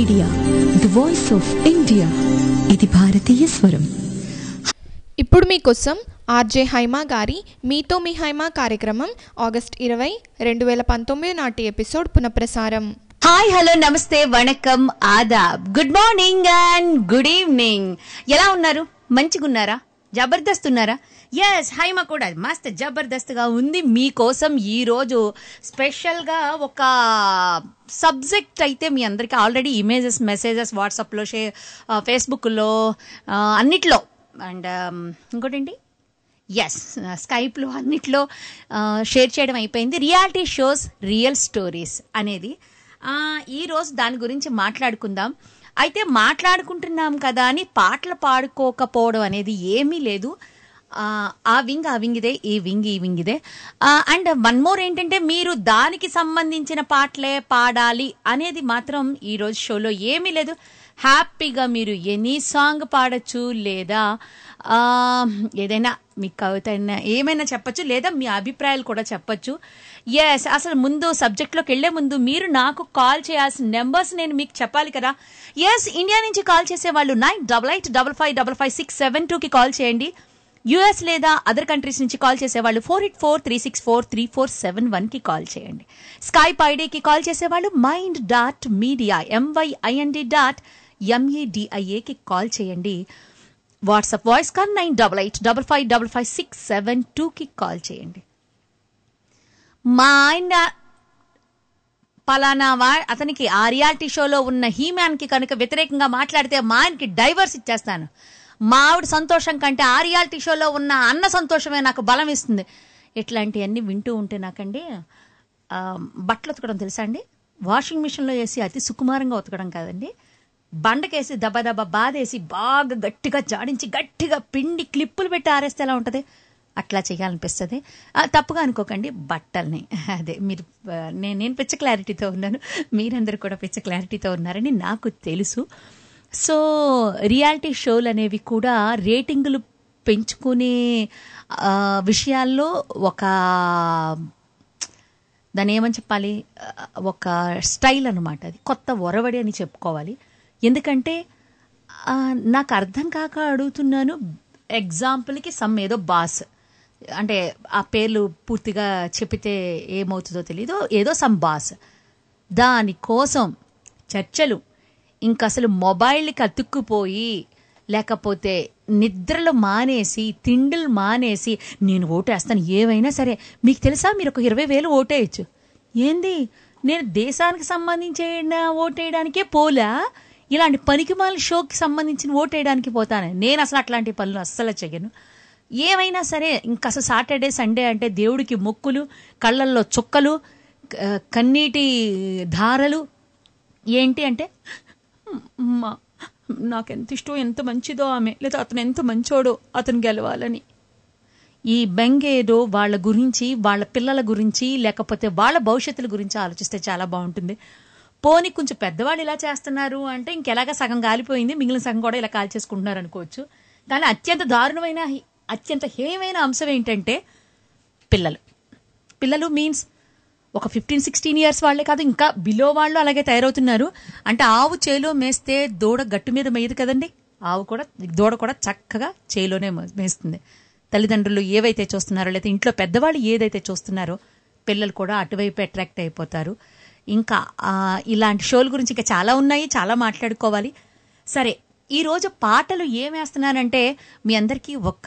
Media the voice of India ఇది భారతీయ స్వరం ఇప్పుడు మీకోసం ఆర్జే హైమా గారి మీతో మీ హైమా కార్యక్రమం ఆగస్ట్ ఇరవై రెండు వేల పంతొమ్మిది నాటి ఎపిసోడ్ పునఃప్రసారం హాయ్ హలో నమస్తే వణకం ఆదాబ్ good morning and good evening ఎలా ఉన్నారు మంచిగున్నారా జబర్దస్త్ ఉన్నారా ఎస్ హైమ కూడా మస్త్ జబర్దస్త్ గా ఉంది మీకోసం ఈ రోజు స్పెషల్ గా ఒక సబ్జెక్ట్ అయితే మీ అందరికి ఆల్రెడీ ఇమేజెస్ మెసేజెస్ వాట్సాప్ లో షే ఫేస్బుక్ లో ఆ, అన్నిట్లో అండ్ ఇంకోటేంటి ఎస్ స్కైప్లో అన్నిట్లో షేర్ చేయడం అయిపోయింది రియాలిటీ షోస్ రియల్ స్టోరీస్ అనేది ఆ, ఈ రోజు దాని గురించి మాట్లాడుకుందాం అయితే మాట్లాడుకుంటున్నాం కదా అని పాటలు పాడుకోకపోవడం అనేది ఏమీ లేదు ఆ, ఆ వింగ్ ఆ వింగ్ ఇదే ఈ వింగ్ ఈ వింగ్ ఇదే అండ్ వన్ మోర్ ఏంటంటే మీరు దానికి సంబంధించిన పాటలే పాడాలి అనేది మాత్రం ఈ రోజు షోలో ఏమీ లేదు హ్యాపీగా మీరు ఎనీ సాంగ్ పాడొచ్చు లేదా ఆ, ఏదైనా మీ కవిత అయినా ఏమైనా చెప్పొచ్చు లేదా మీ అభిప్రాయాలు కూడా చెప్పొచ్చు ఎస్ అసలు ముందు సబ్జెక్ట్లోకి వెళ్లే ముందు మీరు నాకు కాల్ చేయాల్సిన నెంబర్స్ నేను మీకు చెప్పాలి కదా ఎస్ ఇండియా నుంచి కాల్ చేసే వాళ్ళు nine double eight double five double five six seven టూకి కాల్ చేయండి యుఎస్ లేదా అదర్ కంట్రీస్ నుంచి కాల్ చేసేవాళ్ళు four eight four three six four three four seven వన్కి కాల్ చేయండి స్కైప్ ఐడికి కాల్ చేసేవాళ్ళు Mind dot Media M Y I N D dot ఎంఏడిఐఏకి కాల్ చేయండి WhatsApp voice call nine double eight double five double five six seven టూకి call చేయండి మా ఆయన పలానా వా అతనికి ఆ రియాలిటీ షోలో ఉన్న హీమ్యాన్కి కనుక వ్యతిరేకంగా మాట్లాడితే మా ఆయనకి డైవర్స్ ఇచ్చేస్తాను మా ఆవిడ సంతోషం కంటే ఆ రియాలిటీ షోలో ఉన్న అన్న సంతోషమే నాకు బలం ఇస్తుంది ఇట్లాంటివన్నీ వింటూ ఉంటే నాకండి ఆ, బట్టలు ఉతకడం తెలుసా అండి వాషింగ్ మిషన్లో వేసి అతి సుకుమారంగా ఉతకడం కాదండి బండకేసి దబ దబ బాధేసి బాగా గట్టిగా జాడించి గట్టిగా పిండి క్లిప్పులు పెట్టి ఆరేస్తే ఎలా ఉంటుంది అట్లా చేయాలనిపిస్తుంది ఆ, తప్పుగా అనుకోకండి బట్టల్ని అదే మీరు ఆ, నేను నేను పిచ్చ క్లారిటీతో ఉన్నాను మీరందరూ కూడా పిచ్చ క్లారిటీతో ఉన్నారని నాకు తెలుసు సో రియాలిటీ షోలు అనేవి కూడా రేటింగులు పెంచుకునే ఆ, విషయాల్లో ఒక దాన్ని ఏమని చెప్పాలి ఆ, ఒక స్టైల్ అనమాట అది కొత్త ఒరవడి అని చెప్పుకోవాలి ఎందుకంటే ఆ, నాకు అర్థం కాక అడుగుతున్నాను ఎగ్జాంపుల్కి సమ్ ఏదో బాస్ అంటే ఆ పేర్లు పూర్తిగా చెప్పితే ఏమవుతుందో తెలీదు ఏదో సమ్ బాస్ దానికోసం చర్చలు ఇంక అసలు మొబైల్కి అతుక్కుపోయి లేకపోతే నిద్రలు మానేసి తిండులు మానేసి నేను ఓటేస్తాను ఏమైనా సరే మీకు తెలుసా మీరు ఒక ఇరవై వేలు ఓటేయచ్చు ఏంది నేను దేశానికి సంబంధించిన ఓటేయడానికే పోలా ఇలాంటి పనికిమాల షోకి సంబంధించిన ఓటేయడానికి పోతాను నేను అసలు అట్లాంటి పనులు అస్సలు చెయ్యను ఏమైనా సరే ఇంకా అసలు సాటర్డే సండే అంటే దేవుడికి మొక్కులు కళ్ళల్లో చుక్కలు క- కన్నీటి ధారలు ఏంటి అంటే అమ్మా నాకెంత ఇష్టం ఎంత మంచిదో ఆమె లేదా అతను ఎంత మంచోడో అతను గెలవాలని ఈ బెంగేదో వాళ్ళ గురించి వాళ్ళ పిల్లల గురించి లేకపోతే వాళ్ళ భవిష్యత్తుల గురించి ఆలోచిస్తే చాలా బాగుంటుంది పోనీ కొంచెం పెద్దవాళ్ళు ఇలా చేస్తున్నారు అంటే ఇంకెలాగా సగం కాలిపోయింది మిగిలిన సగం కూడా ఇలా కాల్ చేసుకుంటున్నారు అనుకోవచ్చు కానీ అత్యంత దారుణమైన అత్యంత హేయమైన అంశం ఏంటంటే పిల్లలు పిల్లలు మీన్స్ ఒక ఫిఫ్టీన్ సిక్స్టీన్ ఇయర్స్ వాళ్ళే కాదు ఇంకా బిలో వాళ్ళు అలాగే తయారవుతున్నారు అంటే ఆవు చేలో మేస్తే దూడ గట్టు మీద మేయదు కదండి ఆవు కూడా దూడ కూడా చక్కగా చేలోనే మే- మేస్తుంది తల్లిదండ్రులు ఏవైతే చూస్తున్నారో లేదా ఇంట్లో పెద్దవాళ్ళు ఏదైతే చూస్తున్నారో పిల్లలు కూడా అటువైపు అట్రాక్ట్ అయిపోతారు ఇంకా ఆ, ఇలాంటి షోల గురించి ఇంకా చాలా ఉన్నాయి చాలా మాట్లాడుకోవాలి సరే ఈరోజు పాటలు ఏం వేస్తున్నానంటే మీ అందరికీ ఒక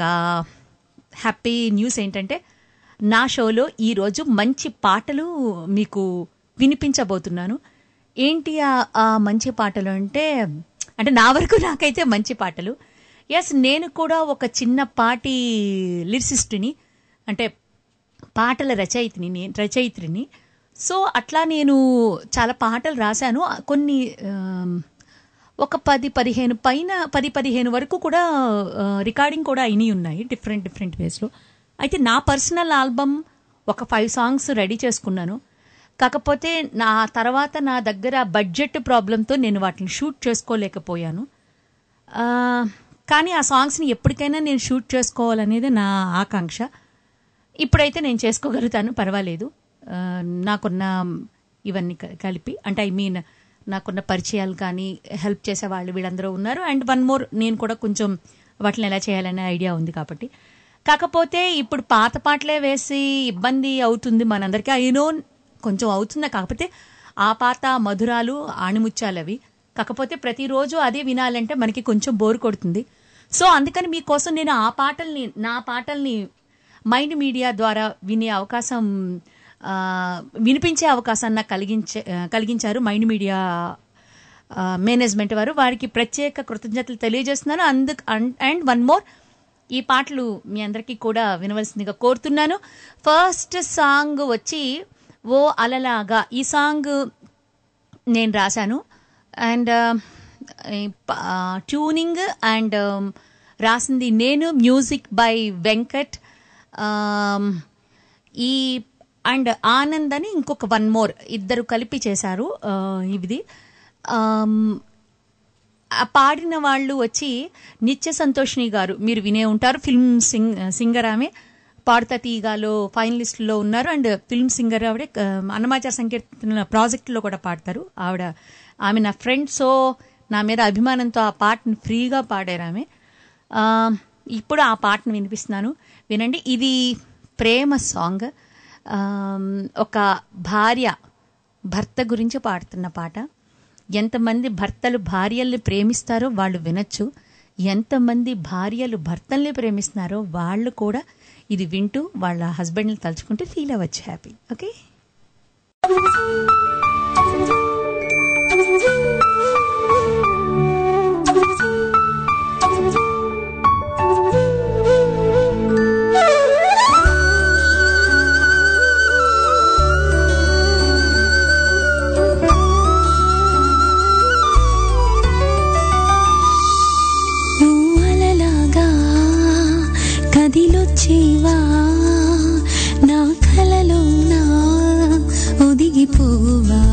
హ్యాపీ న్యూస్ ఏంటంటే నా షోలో ఈరోజు మంచి పాటలు మీకు వినిపించబోతున్నాను ఏంటి ఆ- ఆ మంచి పాటలు అంటే అంటే నా వరకు నాకైతే మంచి పాటలు ఎస్ నేను కూడా ఒక చిన్నపాటి లిరిసిస్ట్ని అంటే పాటల రచయితని నేను రచయిత్రిని సో అట్లా నేను చాలా పాటలు రాశాను కొన్ని ఆమ్, ఒక పది పదిహేను పైన పది పదిహేను వరకు కూడా ఆ, రికార్డింగ్ కూడా అయినాయి ఉన్నాయి డిఫరెంట్ డిఫరెంట్ వేస్లో అయితే నా పర్సనల్ ఆల్బమ్ ఒక ఫైవ్ సాంగ్స్ రెడీ చేసుకున్నాను కాకపోతే నా తర్వాత నా దగ్గర బడ్జెట్ ప్రాబ్లంతో నేను వాటిని షూట్ చేసుకోలేకపోయాను ఆ, కానీ ఆ సాంగ్స్ని ఎప్పటికైనా నేను షూట్ చేసుకోవాలనేది నా ఆకాంక్ష ఇప్పుడైతే నేను చేసుకోగలుగుతాను పర్వాలేదు ఆ, నాకున్న ఇవన్నీ క- కలిపి అంటే ఐ మీన్ నాకున్న పరిచయాలు కానీ హెల్ప్ చేసే వాళ్ళు వీళ్ళందరూ ఉన్నారు అండ్ వన్ మోర్ నేను కూడా కొంచెం వాటిని ఎలా చేయాలనే ఐడియా ఉంది కాబట్టి కాకపోతే ఇప్పుడు పాత పాటలే వేసి ఇబ్బంది అవుతుంది మనందరికీ అయినో కొంచెం అవుతుంది కాకపోతే ఆ పాత మధురాలు ఆణిముత్యాలు అవి కాకపోతే ప్రతిరోజు అదే వినాలంటే మనకి కొంచెం బోర్ కొడుతుంది సో అందుకని మీకోసం నేను ఆ పాటల్ని నా పాటల్ని మైండ్ మీడియా ద్వారా వినే అవకాశం ఆ, వినిపించే అవకాశాన్ని నాకు కలిగించే ఆ, కలిగించారు మైండ్ మీడియా ఆ, మేనేజ్మెంట్ వారు వారికి ప్రత్యేక కృతజ్ఞతలు తెలియజేస్తున్నాను అందుకు అండ్ వన్ మోర్ ఈ పాటలు మీ అందరికీ కూడా వినవలసిందిగా కోరుతున్నాను ఫస్ట్ సాంగ్ వచ్చి ఓ అలలాగా ఈ సాంగ్ నేను రాశాను అండ్ ట్యూనింగ్ అండ్ రాసింది నేను మ్యూజిక్ బై వెంకట్ Um, ఈ అండ్ ఆనంద్ అని ఇంకొక వన్ మోర్ ఇద్దరు కలిపి చేశారు uh, ఇది Um, ఆ పాడిన వాళ్ళు వచ్చి నిత్య సంతోషిని గారు మీరు వినే ఉంటారు ఫిల్మ్ సింగ్ సింగర్ ఆమె పాడుతా తీగాలో ఫైనలిస్ట్లో ఉన్నారు అండ్ ఫిల్మ్ సింగర్ ఆవిడ ఆ, అన్నమాచార సంకీర్తన ప్రాజెక్టులో కూడా పాడతారు ఆవిడ ఆమె నా ఫ్రెండ్ సో నా మీద అభిమానంతో ఆ పాటను ఫ్రీగా పాడారు ఆమె ఆ, ఇప్పుడు ఆ పాటను వినిపిస్తున్నాను వినండి ఇది ప్రేమ సాంగ్ ఆ, ఒక భార్య భర్త గురించి పాడుతున్న పాట ఎంతమంది భర్తలు భార్యల్ని ప్రేమిస్తారో వాళ్ళు వినొచ్చు ఎంతమంది భార్యలు భర్తల్ని ప్రేమిస్తున్నారో వాళ్ళు కూడా ఇది వింటూ వాళ్ళ హస్బెండ్ని తలుచుకుంటూ ఫీల్ అవ్వచ్చు హ్యాపీ ఓకే అలలాగా కదిలొచ్చేవా నా కలలో నా ఒదిగిపోవా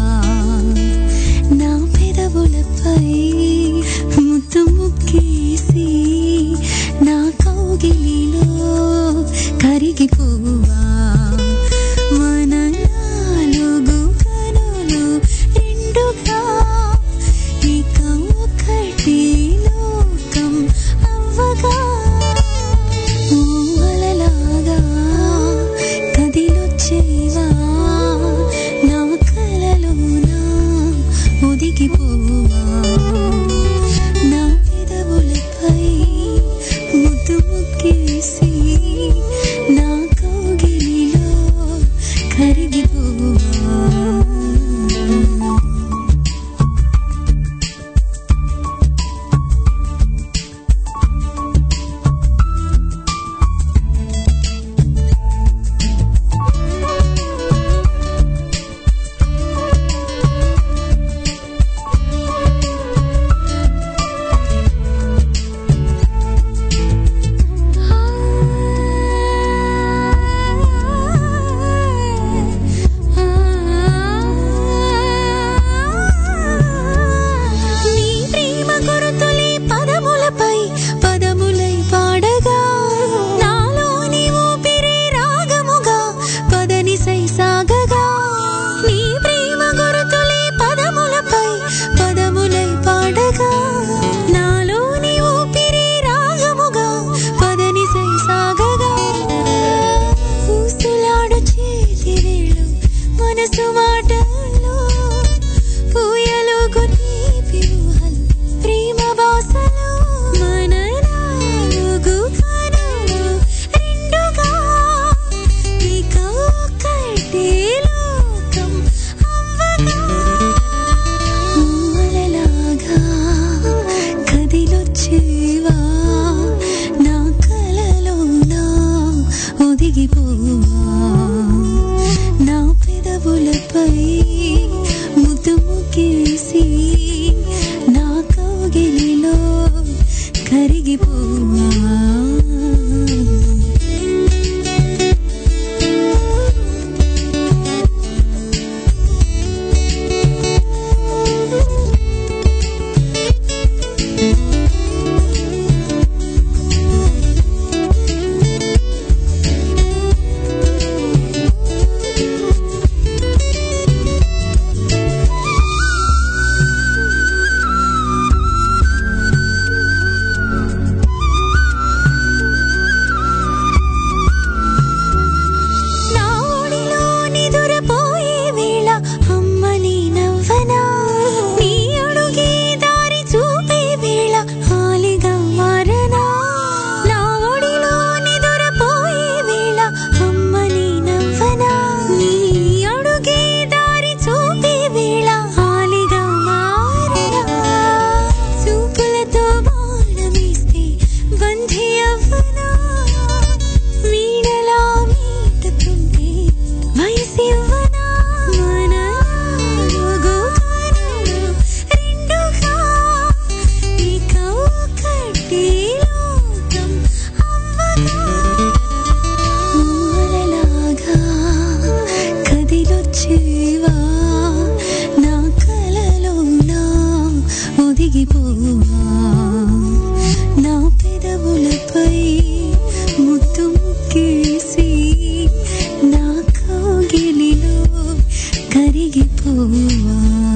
కరిగిపోవా నా పెదవులపై ముద్దు ముక్కేసి నా కౌగిలిలో కరిగిపోవా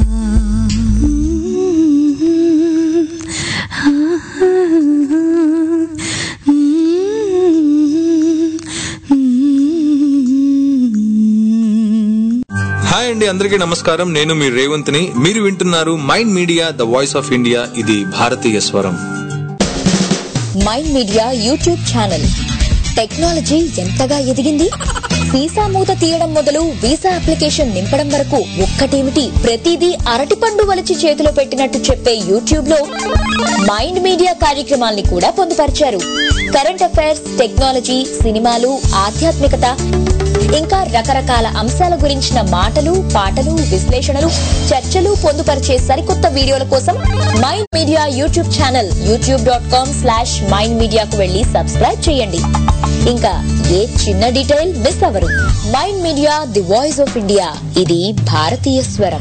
హాయ్ అండి అందరికీ నమస్కారం నేను మీ రేవంత్ని మీరు వింటున్నారు Mind Media the voice of India ఇది భారతీయ స్వరం Mind Media YouTube channel technology ఎంతగా ఎదిగింది వీసా మూత తీయడం మొదలు వీసా అప్లికేషన్ నింపడం వరకు ఒక్కటేమిటి ప్రతిదీ అరటిపండు వలిచి చేతిలో పెట్టినట్టు చెప్పే యూట్యూబ్ లో మైండ్ మీడియా కార్యక్రమాల్ని కూడా పొందుపరిచారు కరెంట్ అఫైర్స్ టెక్నాలజీ సినిమాలు ఆధ్యాత్మికత ఇంకా రకరకాల అంశాల గురించిన మాటలు పాటలు విశ్లేషణలు చర్చలు పొందుపరిచే సరికొత్త వీడియోల కోసం Mind Media YouTube channel YouTube dot com slash Mind మీడియాకు వెళ్లి సబ్స్క్రైబ్ చేయండి ఇంకా ఏ చిన్న డీటెయిల్ మిస్ అవరు Mind Media the voice of India ఇది భారతీయ స్వరం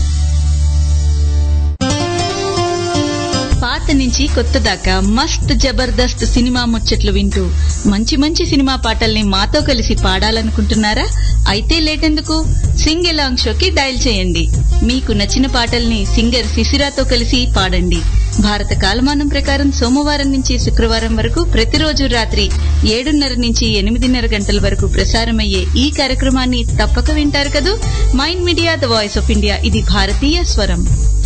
పాత నుంచి కొత్త దాకా మస్త్ జబర్దస్త్ సినిమా ముచ్చట్లు వింటూ మంచి మంచి సినిమా పాటల్ని మాతో కలిసి పాడాలనుకుంటున్నారా అయితే లేటెందుకు సింగ్ ఎలాంగ్ షోకి డయల్ చేయండి మీకు నచ్చిన పాటల్ని సింగర్ శిశిరాతో కలిసి పాడండి భారత కాలమానం ప్రకారం సోమవారం నుంచి శుక్రవారం వరకు ప్రతిరోజు రాత్రి ఏడున్నర నుంచి ఎనిమిదిన్నర గంటల వరకు ప్రసారమయ్యే ఈ కార్యక్రమాన్ని తప్పక వింటారు కదూ Mind Media the voice of India ఇది భారతీయ స్వరం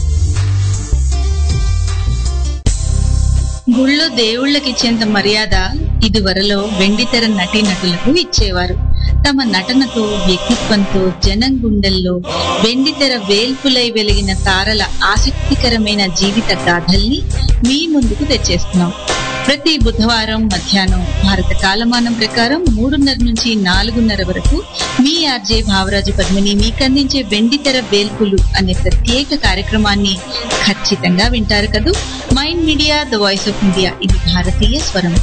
గుళ్ళో దేవుళ్ళకి ఇచ్చేంత మర్యాద ఇదివరలో వెండితెర నటీ నటులకు ఇచ్చేవారు తమ నటనతో వ్యక్తిత్వంతో జనం గుండెల్లో వెండితెర వేల్పులై వెలిగిన తారల ఆసక్తికరమైన జీవిత గాథల్ని మీ ముందుకు తెచ్చేస్తున్నాం ప్రతి బుధవారం మధ్యాహ్నం భారత కాలమానం ప్రకారం మూడున్నర నుంచి నాలుగున్నర వరకు మీ ఆర్జే భావరాజు పద్మిని మీకందించే వెండితెర వేల్పులు అనే ప్రత్యేక కార్యక్రమాన్ని ఖచ్చితంగా వింటారు కదూ Mind Media the voice of India ఇది భారతీయ స్వరం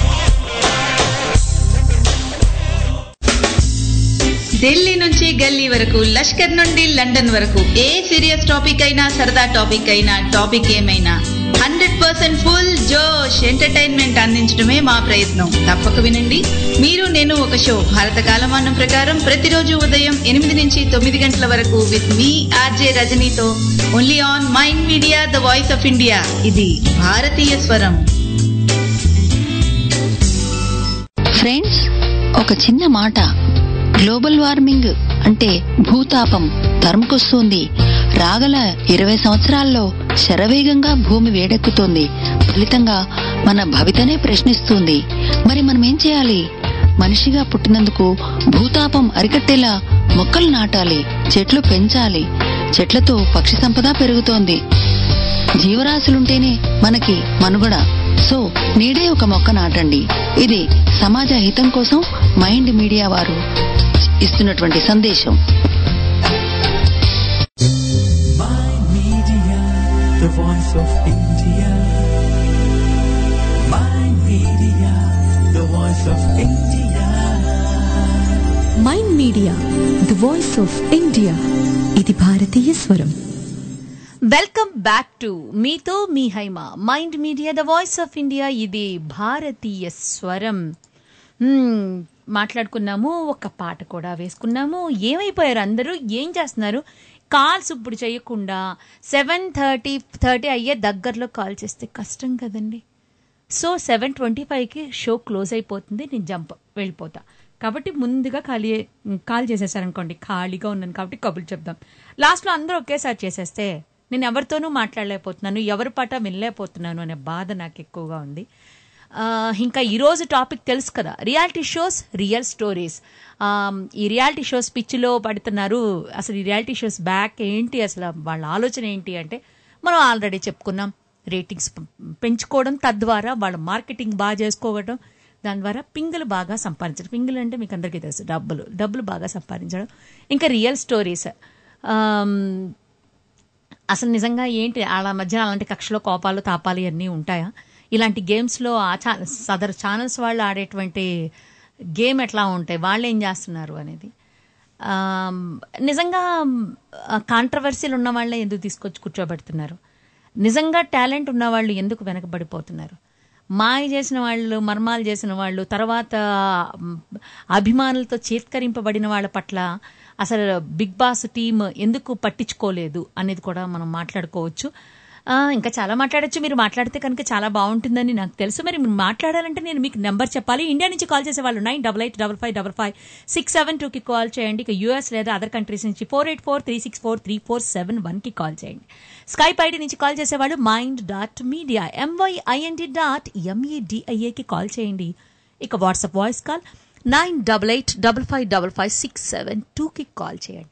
ఢిల్లీ నుంచి గల్లీ వరకు లష్కర్ నుండి లండన్ వరకు ఏ సీరియస్ టాపిక్ అయినా సరదా టాపిక్ అయినా టాపిక్ ఏమైనా హండ్రెడ్ పర్సెంట్ ఫుల్ జోష్ ఎంటర్టైన్మెంట్ అందించడమే మా ప్రయత్నం తప్పక వినండి మీరు నేను ఒక షో భారత కాలమానం ప్రకారం ప్రతిరోజు ఉదయం ఎనిమిది నుంచి తొమ్మిది గంటల వరకు విత్ మీ ఆర్జే రజనీతో only on Mind Media the voice of India ఇది భారతీయ స్వరం ఫ్రెండ్స్ ఒక చిన్న మాట గ్లోబల్ వార్మింగ్ అంటే భూతాపం తరుముకొస్తుంది రాగల ఇరవై సంవత్సరాల్లో శరవేగంగా భూమి వేడెక్కుతోంది ఫలితంగా మన భవితనే ప్రశ్నిస్తుంది మరి మనం ఏం చేయాలి మనిషిగా పుట్టినందుకు భూతాపం అరికట్టేలా మొక్కలు నాటాలి చెట్లు పెంచాలి చెట్లతో పక్షి సంపద పెరుగుతోంది జీవరాశులుంటేనే మనకి మనుగడ సో నీడే ఒక మొక్క నాటండి ఇది సమాజ హితం కోసం మైండ్ మీడియా వారు ఇస్తున్నటువంటి సందేశం Mind Media, the voice of India. Mind Media, the voice of India. Mind Media the voice of India ఇది భారతీయ స్వరం వెల్కమ్ బ్యాక్ టు మీతో మీ Haima Mind Media the voice of India ఇది భారతీయ స్వరం హ్మ్, మాట్లాడుకున్నాము ఒక పాట కూడా వేసుకున్నాము ఏమైపోయారు అందరూ ఏం చేస్తున్నారు కాల్స్ ఇప్పుడు చేయకుండా సెవెన్ థర్టీ థర్టీ అయ్యే దగ్గరలో కాల్ చేస్తే కష్టం కదండి సో సెవెన్ ట్వంటీ ఫైవ్కి షో క్లోజ్ అయిపోతుంది నేను జంప్ వెళ్ళిపోతా కాబట్టి ముందుగా ఖాళీ కాల్ చేసేసారనుకోండి ఖాళీగా ఉన్నాను కాబట్టి కబుర్లు చెప్దాం లాస్ట్లో అందరూ ఒకేసారి చేసేస్తే నేను ఎవరితోనూ మాట్లాడలేకపోతున్నాను ఎవరి పాట వినలేకపోతున్నాను అనే బాధ నాకు ఎక్కువగా ఉంది ఆ, ఇంకా ఈరోజు టాపిక్ తెలుసు కదా రియాలిటీ షోస్ రియల్ స్టోరీస్ ఈ రియాలిటీ షోస్ పిచ్చిలో పడుతున్నారు అసలు ఈ రియాలిటీ షోస్ బ్యాక్ ఏంటి అసలు వాళ్ళ ఆలోచన ఏంటి అంటే మనం ఆల్రెడీ చెప్పుకున్నాం రేటింగ్స్ పె- పెంచుకోవడం తద్వారా వాళ్ళ మార్కెటింగ్ బాగా చేసుకోవడం దాని ద్వారా పింగులు బాగా సంపాదించడం పింగులు అంటే మీకు అందరికీ తెలుసు డబ్బులు డబ్బులు బాగా సంపాదించడం ఇంకా రియల్ స్టోరీస్ అసలు నిజంగా ఏంటి వాళ్ళ మధ్య అలాంటి కక్షలో కోపాలు తాపాలు ఇవన్నీ ఉంటాయా ఇలాంటి గేమ్స్లో ఆ ఛా సదర్ ఛానల్స్ వాళ్ళు ఆడేటువంటి గేమ్ ఎట్లా ఉంటాయి వాళ్ళు ఏం చేస్తున్నారు అనేది ఆమ్, నిజంగా కాంట్రవర్సీలు ఉన్న వాళ్ళే ఎందుకు తీసుకొచ్చి కూర్చోబెడుతున్నారు నిజంగా టాలెంట్ ఉన్న వాళ్ళు ఎందుకు వెనకబడిపోతున్నారు మాయ చేసిన వాళ్ళు మర్మాలు చేసిన వాళ్ళు తర్వాత మ్, అభిమానులతో చేత్కరింపబడిన వాళ్ళ పట్ల అసలు బిగ్ బాస్ టీమ్ ఎందుకు పట్టించుకోలేదు అనేది కూడా మనం మాట్లాడుకోవచ్చు ఆ, ఇంకా చాలా మాట్లాడొచ్చు మీరు మాట్లాడితే కనుక చాలా బాగుంటుందని నాకు తెలుసు మరి మీరు మాట్లాడాలంటే నేను మీకు నెంబర్ చెప్పాలి ఇండియా నుంచి కాల్ చేసే వాళ్ళు nine double eight double five double five six seven టూకి కాల్ చేయండి ఇక యూఎస్ లేదా అదర్ కంట్రీస్ నుంచి four eight four three six four three four seven వన్కి కాల్ చేయండి స్కైప్ ఐడి నుంచి కాల్ చేసేవాళ్ళు Mind dot Media M Y I N D dot ఎంఈడిఐఏకి కాల్ చేయండి ఇక WhatsApp voice call nine double eight double five double five six seven టూకి call చేయండి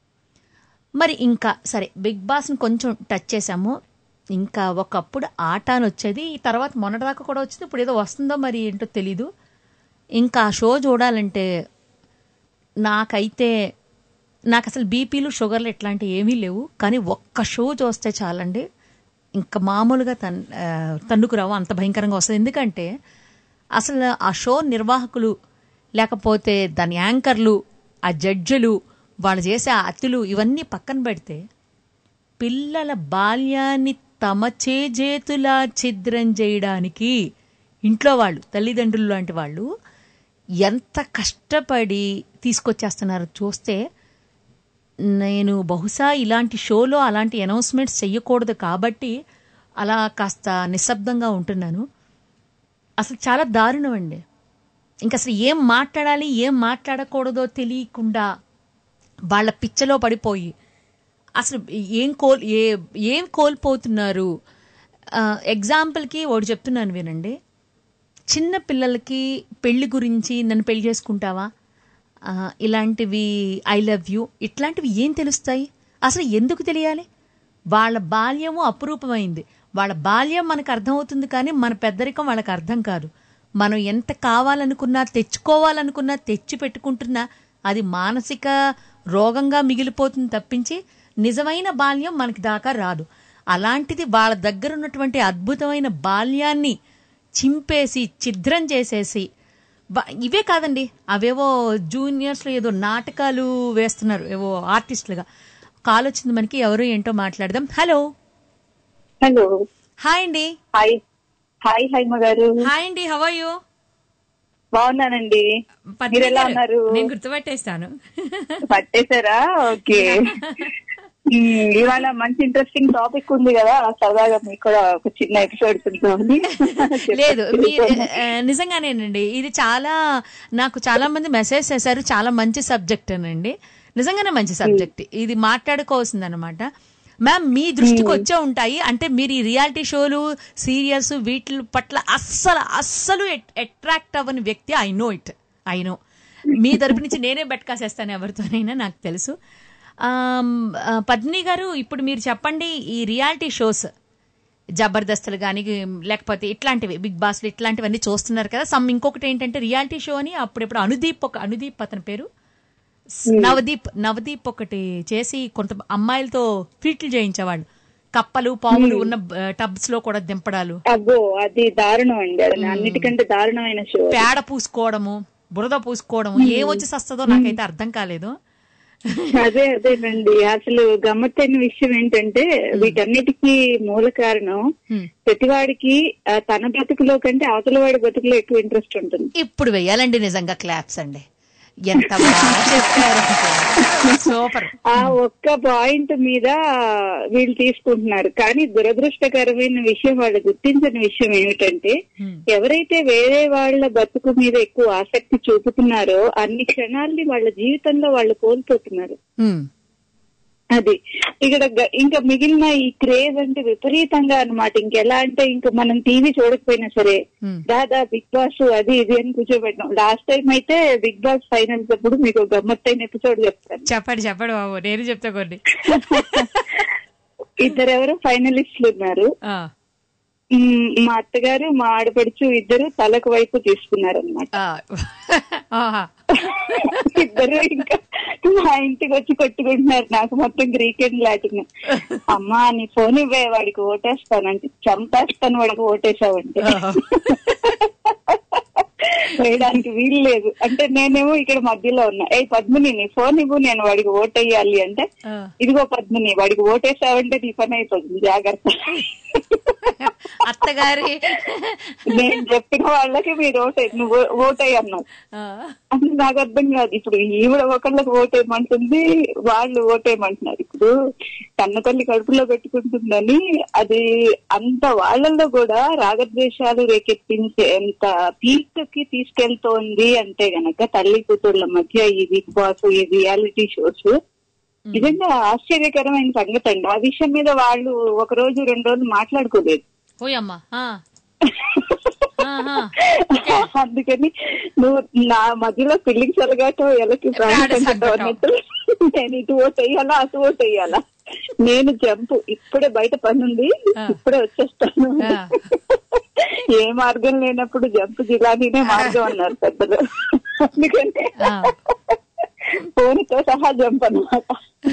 మరి ఇంకా సరే బిగ్ బాస్ని కొంచెం టచ్ చేసాము ఇంకా ఒకప్పుడు ఆట అని వచ్చేది ఈ తర్వాత మొన్నటిదాకా కూడా వచ్చింది ఇప్పుడు ఏదో వస్తుందో మరి ఏంటో తెలీదు ఇంకా ఆ షో చూడాలంటే నాకైతే నాకు అసలు బీపీలు షుగర్లు ఇట్లాంటివి ఏమీ లేవు కానీ ఒక్క షో చూస్తే చాలండి ఇంకా మామూలుగా తన్ ఆ, తన్నుకు రావు అంత భయంకరంగా వస్తుంది ఎందుకంటే అసలు ఆ షో నిర్వాహకులు లేకపోతే దాని యాంకర్లు ఆ జడ్జిలు వాళ్ళు చేసే ఆ అతులు ఇవన్నీ పక్కన పెడితే పిల్లల బాల్యాన్ని తమ చేజేతులా ఛిద్రం చేయడానికి ఇంట్లో వాళ్ళు తల్లిదండ్రులు లాంటి వాళ్ళు ఎంత కష్టపడి తీసుకొచ్చేస్తున్నారో చూస్తే నేను బహుశా ఇలాంటి షోలో అలాంటి అనౌన్స్మెంట్స్ చెయ్యకూడదు కాబట్టి అలా కాస్త నిశ్శబ్దంగా ఉంటున్నాను అసలు చాలా దారుణం అండి ఇంకా అసలు ఏం మాట్లాడాలి ఏం మాట్లాడకూడదో తెలియకుండా వాళ్ళ పిచ్చలో పడిపోయి అసలు ఏం కోల్ ఏ ఏం కోల్పోతున్నారు ఆ, ఎగ్జాంపుల్కి ఒకటి చెప్తున్నాను వినండి చిన్న పిల్లలకి పెళ్లి గురించి నన్ను పెళ్లి చేసుకుంటావా ఆ, ఇలాంటివి ఐ లవ్ యూ ఇట్లాంటివి ఏం తెలుస్తాయి అసలు ఎందుకు తెలియాలి వాళ్ళ బాల్యము అపురూపమైంది వాళ్ళ బాల్యం మనకు అర్థమవుతుంది కానీ మన పెద్దరికం వాళ్ళకి అర్థం కాదు మనం ఎంత కావాలనుకున్నా తెచ్చుకోవాలనుకున్నా తెచ్చి పెట్టుకుంటున్నా అది మానసిక రోగంగా మిగిలిపోతుంది తప్పించి నిజమైన బాల్యం మనకి దాకా రాదు అలాంటిది వాళ్ళ దగ్గర ఉన్నటువంటి అద్భుతమైన బాల్యాన్ని చింపేసి ఛిద్రం చేసేసి బ- ఇవే కాదండి అవేవో జూనియర్స్లో ఏదో నాటకాలు వేస్తున్నారు ఏవో ఆర్టిస్టులుగా కాల్ వచ్చింది మనకి ఎవరు ఏంటో మాట్లాడదాం హలో హలో హాయ్ అండి హాయ్ హాయ్ హైమ గారు హాయ్ అండి హవ్ ఆర్ యూ బాగున్నానండి మీరు ఎలా ఉన్నారు నేను గుర్తుపట్టేస్తాను పట్టేశారా ఓకే ఉమ్, ఇవాళ మంచి ఇంట్రెస్టింగ్ టాపిక్ ఉంది కదా సరదాగా మీకు కూడా ఒక చిన్న ఎపిసోడ్ చూద్దామని లేదు మీరు ఆ, నిజంగానేనండి ఇది చాలా నాకు చాలా మంది మెసేజ్ చేశారు చాలా మంచి సబ్జెక్ట్ అనండి నిజంగానే మంచి సబ్జెక్ట్ ఇది మాట్లాడుకోవాల్సింది అనమాట మ్యామ్ మీ దృష్టికి వచ్చే ఉంటాయి అంటే మీరు ఈ రియాలిటీ షోలు సీరియల్స్ వీటి పట్ల అస్సలు అస్సలు అట్రాక్ట్ అవ్వని వ్యక్తి I know it I know మీ తరపు నుంచి నేనే బెట్కాసేస్తాను ఎవరితోనైనా నాకు తెలుసు ఆమ్, ఆ, పద్మిని గారు ఇప్పుడు మీరు చెప్పండి ఈ రియాలిటీ షోస్ జబర్దస్తులు కానీ లేకపోతే ఇట్లాంటివి బిగ్ బాస్లు ఇట్లాంటివన్నీ చూస్తున్నారు కదా సమ్ ఇంకొకటి ఏంటంటే రియాలిటీ షో అని అప్పుడెప్పుడు అనుదీప్ ఒక అనుదీప్ అతని పేరు నవదీప్ నవదీప్ ఒకటి చేసి కొంత అమ్మాయిలతో ఫీట్లు చేయించేవాళ్ళు కప్పలు పాములు ఉన్న టబ్స్ లో కూడా దింపడాలు అబ్బో అది దారుణం అండి అది అన్నిటికంటే దారుణమైన షో పేడ పూసుకోవడము బురద పూసుకోవడము ఏ వచ్చి సస్తదో నాకైతే అర్థం కాలేదు అదే అదేనండి అసలు గమ్మత్తైన విషయం ఏంటంటే వీటన్నిటికీ మూల కారణం ప్రతివాడికి ఆ, తన బతుకులో కంటే అవతల వాడి బతుకులో ఎక్కువ ఇంట్రెస్ట్ ఉంటుంది ఇప్పుడు వెయ్యాలండి నిజంగా క్లాప్స్ అండి ఎంత బాగా చెప్పారు సూపర్ ఆ ఒక్క పాయింట్ మీద వీళ్ళు తీసుకుంటున్నారు కానీ దురదృష్టకరమైన విషయం వాళ్ళు గుర్తించిన విషయం ఏమిటంటే ఎవరైతే వేరే వాళ్ళ బతుకు మీద ఎక్కువ ఆసక్తి చూపుతున్నారో అన్ని క్షణాల్ని వాళ్ళ జీవితంలో వాళ్ళు కోల్పోతున్నారు అది ఇక్కడ గ- ఇంకా మిగిలిన ఈ క్రేజ్ అంటే విపరీతంగా అన్నమాట ఇంకెలా అంటే ఇంకా మనం టీవీ చూడకపోయినా సరే దాదా బిగ్ బాస్ అది ఇది అని కూర్చోబెట్టాం లాస్ట్ టైం అయితే బిగ్ బాస్ ఫైనల్స్ అప్పుడు మీకు ఒక గమ్మత్తైన ఎపిసోడ్ చెప్తాను చెప్పండి చెప్పండి బాబు నేను చెప్తా కొన్ని ఇద్దరెవరు ఫైనలిస్టులు ఉన్నారు మ్, మా అత్తగారు మా ఆడపడుచు ఇద్దరు తలకు వైపు తీసుకున్నారు అనమాట ఇద్దరు ఇంకా మా ఇంటికి వచ్చి కొట్టుకుంటున్నారు నాకు మొత్తం గ్రీక్ అండ్ లాటిన్ అమ్మా నీ ఫోన్ ఇవ్వే వాడికి ఓటేస్తానంటే చంపేస్తాను వాడికి ఓటేసావంటే వేయడానికి వీలు లేదు అంటే నేనేమో ఇక్కడ మధ్యలో ఉన్నా ఏ పద్మిని నీ ఫోన్ ఇవ్వు నేను వాడికి ఓటేయాలి అంటే ఇదిగో పద్మిని వాడికి ఓటేసావంటే నీ పని అయిపోతుంది జాగ్రత్త అత్తగారి నేను చెప్పిన వాళ్ళకి మీరు ఓటే నువ్వు ఓటేయి అన్నావు అంటే నాకు అర్థం కాదు ఇప్పుడు ఈవిడ ఒకళ్ళకి ఓటేయమంటుంది వాళ్ళు ఓటేయమంటున్నారు ఇప్పుడు కన్న తల్లి కడుపులో పెట్టుకుంటుందని అది అంత వాళ్ళల్లో కూడా రాగద్వేషాలు రేకెత్తించే ఎంత పీక్ కి తీసుకెళ్తోంది అంటే గనక తల్లి కూతుర్ల మధ్య ఈ బిగ్ బాస్ ఈ రియాలిటీ షోస్ నిజంగా ఆశ్చర్యకరమైన సంగతి అండి ఆ విషయం మీద వాళ్ళు ఒక రోజు రెండు రోజులు మాట్లాడుకోలేదు ఓయమ్మా ఆ. అందుకని నువ్వు నా మధ్యలో పిల్లికి సరగాటో ఎలకి ప్రాణం సంకటం అన్నట్టు నేను ఇటు ఓట్ వేయాలా అటు ఓట్ వేయాలా నేను జంపు ఇప్పుడే బయట పని ఉంది ఇప్పుడే వచ్చేస్తాను ఏ మార్గం లేనప్పుడు జంపు జిలానీనే మార్గం అన్నారు పెద్దలు అందుకని ఫోన్తో సహా జంప్ అన్నమాట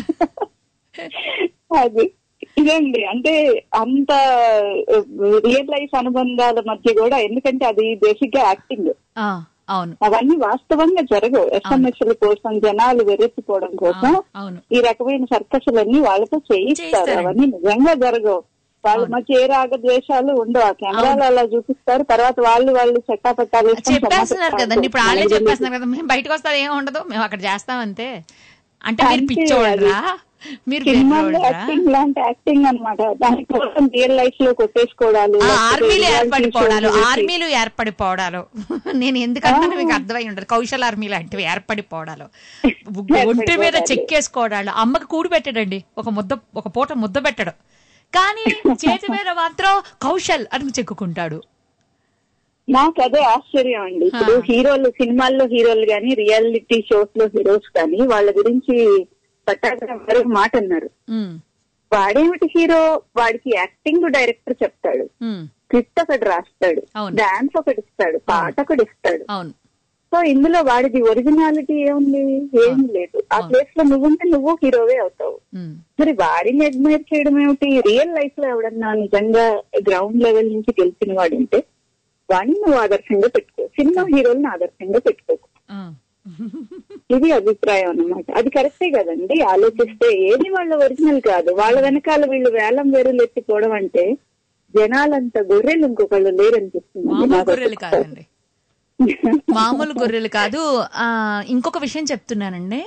అది ఇదండి అంటే అంత రియల్ లైఫ్ అనుబంధాల మధ్య కూడా ఎందుకంటే అది బేసిక్ గా యాక్టింగ్ ఆ, అవును అవన్నీ వాస్తవంగా జరగవు ఎస్ఎంఎస్ల కోసం జనాలు వెరెత్తిపోవడం కోసం అవును ఈ రకమైన సర్కసులన్నీ వాళ్ళతో చేయిస్తారు చేయిస్తారండి. అవన్నీ నిజంగా జరగవు వాళ్ళ మధ్య ఏ రాగ ద్వేషాలు ఉండవు ఆ కెమెరాలు అలా చూపిస్తారు తర్వాత వాళ్ళు వాళ్ళు చెట్టా పెట్టాలి చెప్పేస్తున్నారు కదండి ఇప్పుడు వాళ్ళే చెప్పేస్తున్నారు కదా మేము బయటకు వస్తారు ఏం ఉండదు మేము అక్కడ చేస్తాం అంతే అంటే మీరు అంతే పిచ్చోడ్రా మీరు సినిమాల్లో బెర్రోడ్రా? యాక్టింగ్ లాంటి యాక్టింగ్ అన్నమాట దానికోసం రియల్ లైఫ్ లో కొట్టేసుకోవడాలు ఆ, లేకపోతే ఆర్మీలు reality ఏర్పడిపోవడాలు shows చేసి- ఆర్మీలు ఏర్పడిపోవడాలు నేను ఎందుకంటే మీకు అర్థమై ఉండదు కౌశల్ ఆర్మీ లాంటివి ఏర్పడిపోవడాలు ఒంటి మీద చెక్కేసుకోవడాలు అమ్మకి కూడి పెట్టాడండి ఒక ముద్ద ఒక పూట ముద్ద పెట్టడు కానీ చేతి మీద మాత్రం కౌశల్ అని చెక్కుకుంటాడు నాకు అదే ఆశ్చర్యం అండి ఇప్పుడు హీరోలు సినిమాల్లో హీరోలు గాని రియాలిటీ షోస్ లో హీరోస్ కానీ వాళ్ళ గురించి పట్టాగ్రం గారు ఒక మాట అన్నారు ఉమ్, వాడేమిటి హీరో వాడికి యాక్టింగ్ డైరెక్టర్ చెప్తాడు ఉమ్, స్క్రిప్ట్ ఒకటి రాస్తాడు అవును. డాన్స్ ఒకటి ఇస్తాడు పాట ఒకటి ఇస్తాడు అవును సో ఇందులో వాడిది ఒరిజినాలిటీ ఏముంది ఏం లేదు ఆ ప్లేస్ లో నువ్వుంటే నువ్వు హీరోవే అవుతావు ఉమ్, మరి వాడిని అడ్మైర్ చేయడం ఏమిటి రియల్ లైఫ్ లో ఎవడన్నా నిజంగా గ్రౌండ్ లెవెల్ నుంచి గెలిచిన వాడుంటే వాడిని నువ్వు ఆదర్శంగా పెట్టుకో సినిమా హీరోల్ని ఆదర్శంగా పెట్టుకోకు ఆ. ఇది అభిప్రాయం అన్నమాట అది కరెక్టే కదండి ఆలోచిస్తే ఏది వాళ్ళ ఒరిజినల్ కాదు వాళ్ళ వెనకాల వీళ్ళు వేలం వేరులు ఎత్తిపోవడం అంటే జనాలంత గొర్రెలు ఇంకొకళ్ళు లేరనిపిస్తుంది మామూలు నాకు గొర్రెలు ఒక్కొక్కసారి. కాదండి మామూలు గొర్రెలు కాదు ఆ ఇంకొక విషయం చెప్తున్నానండి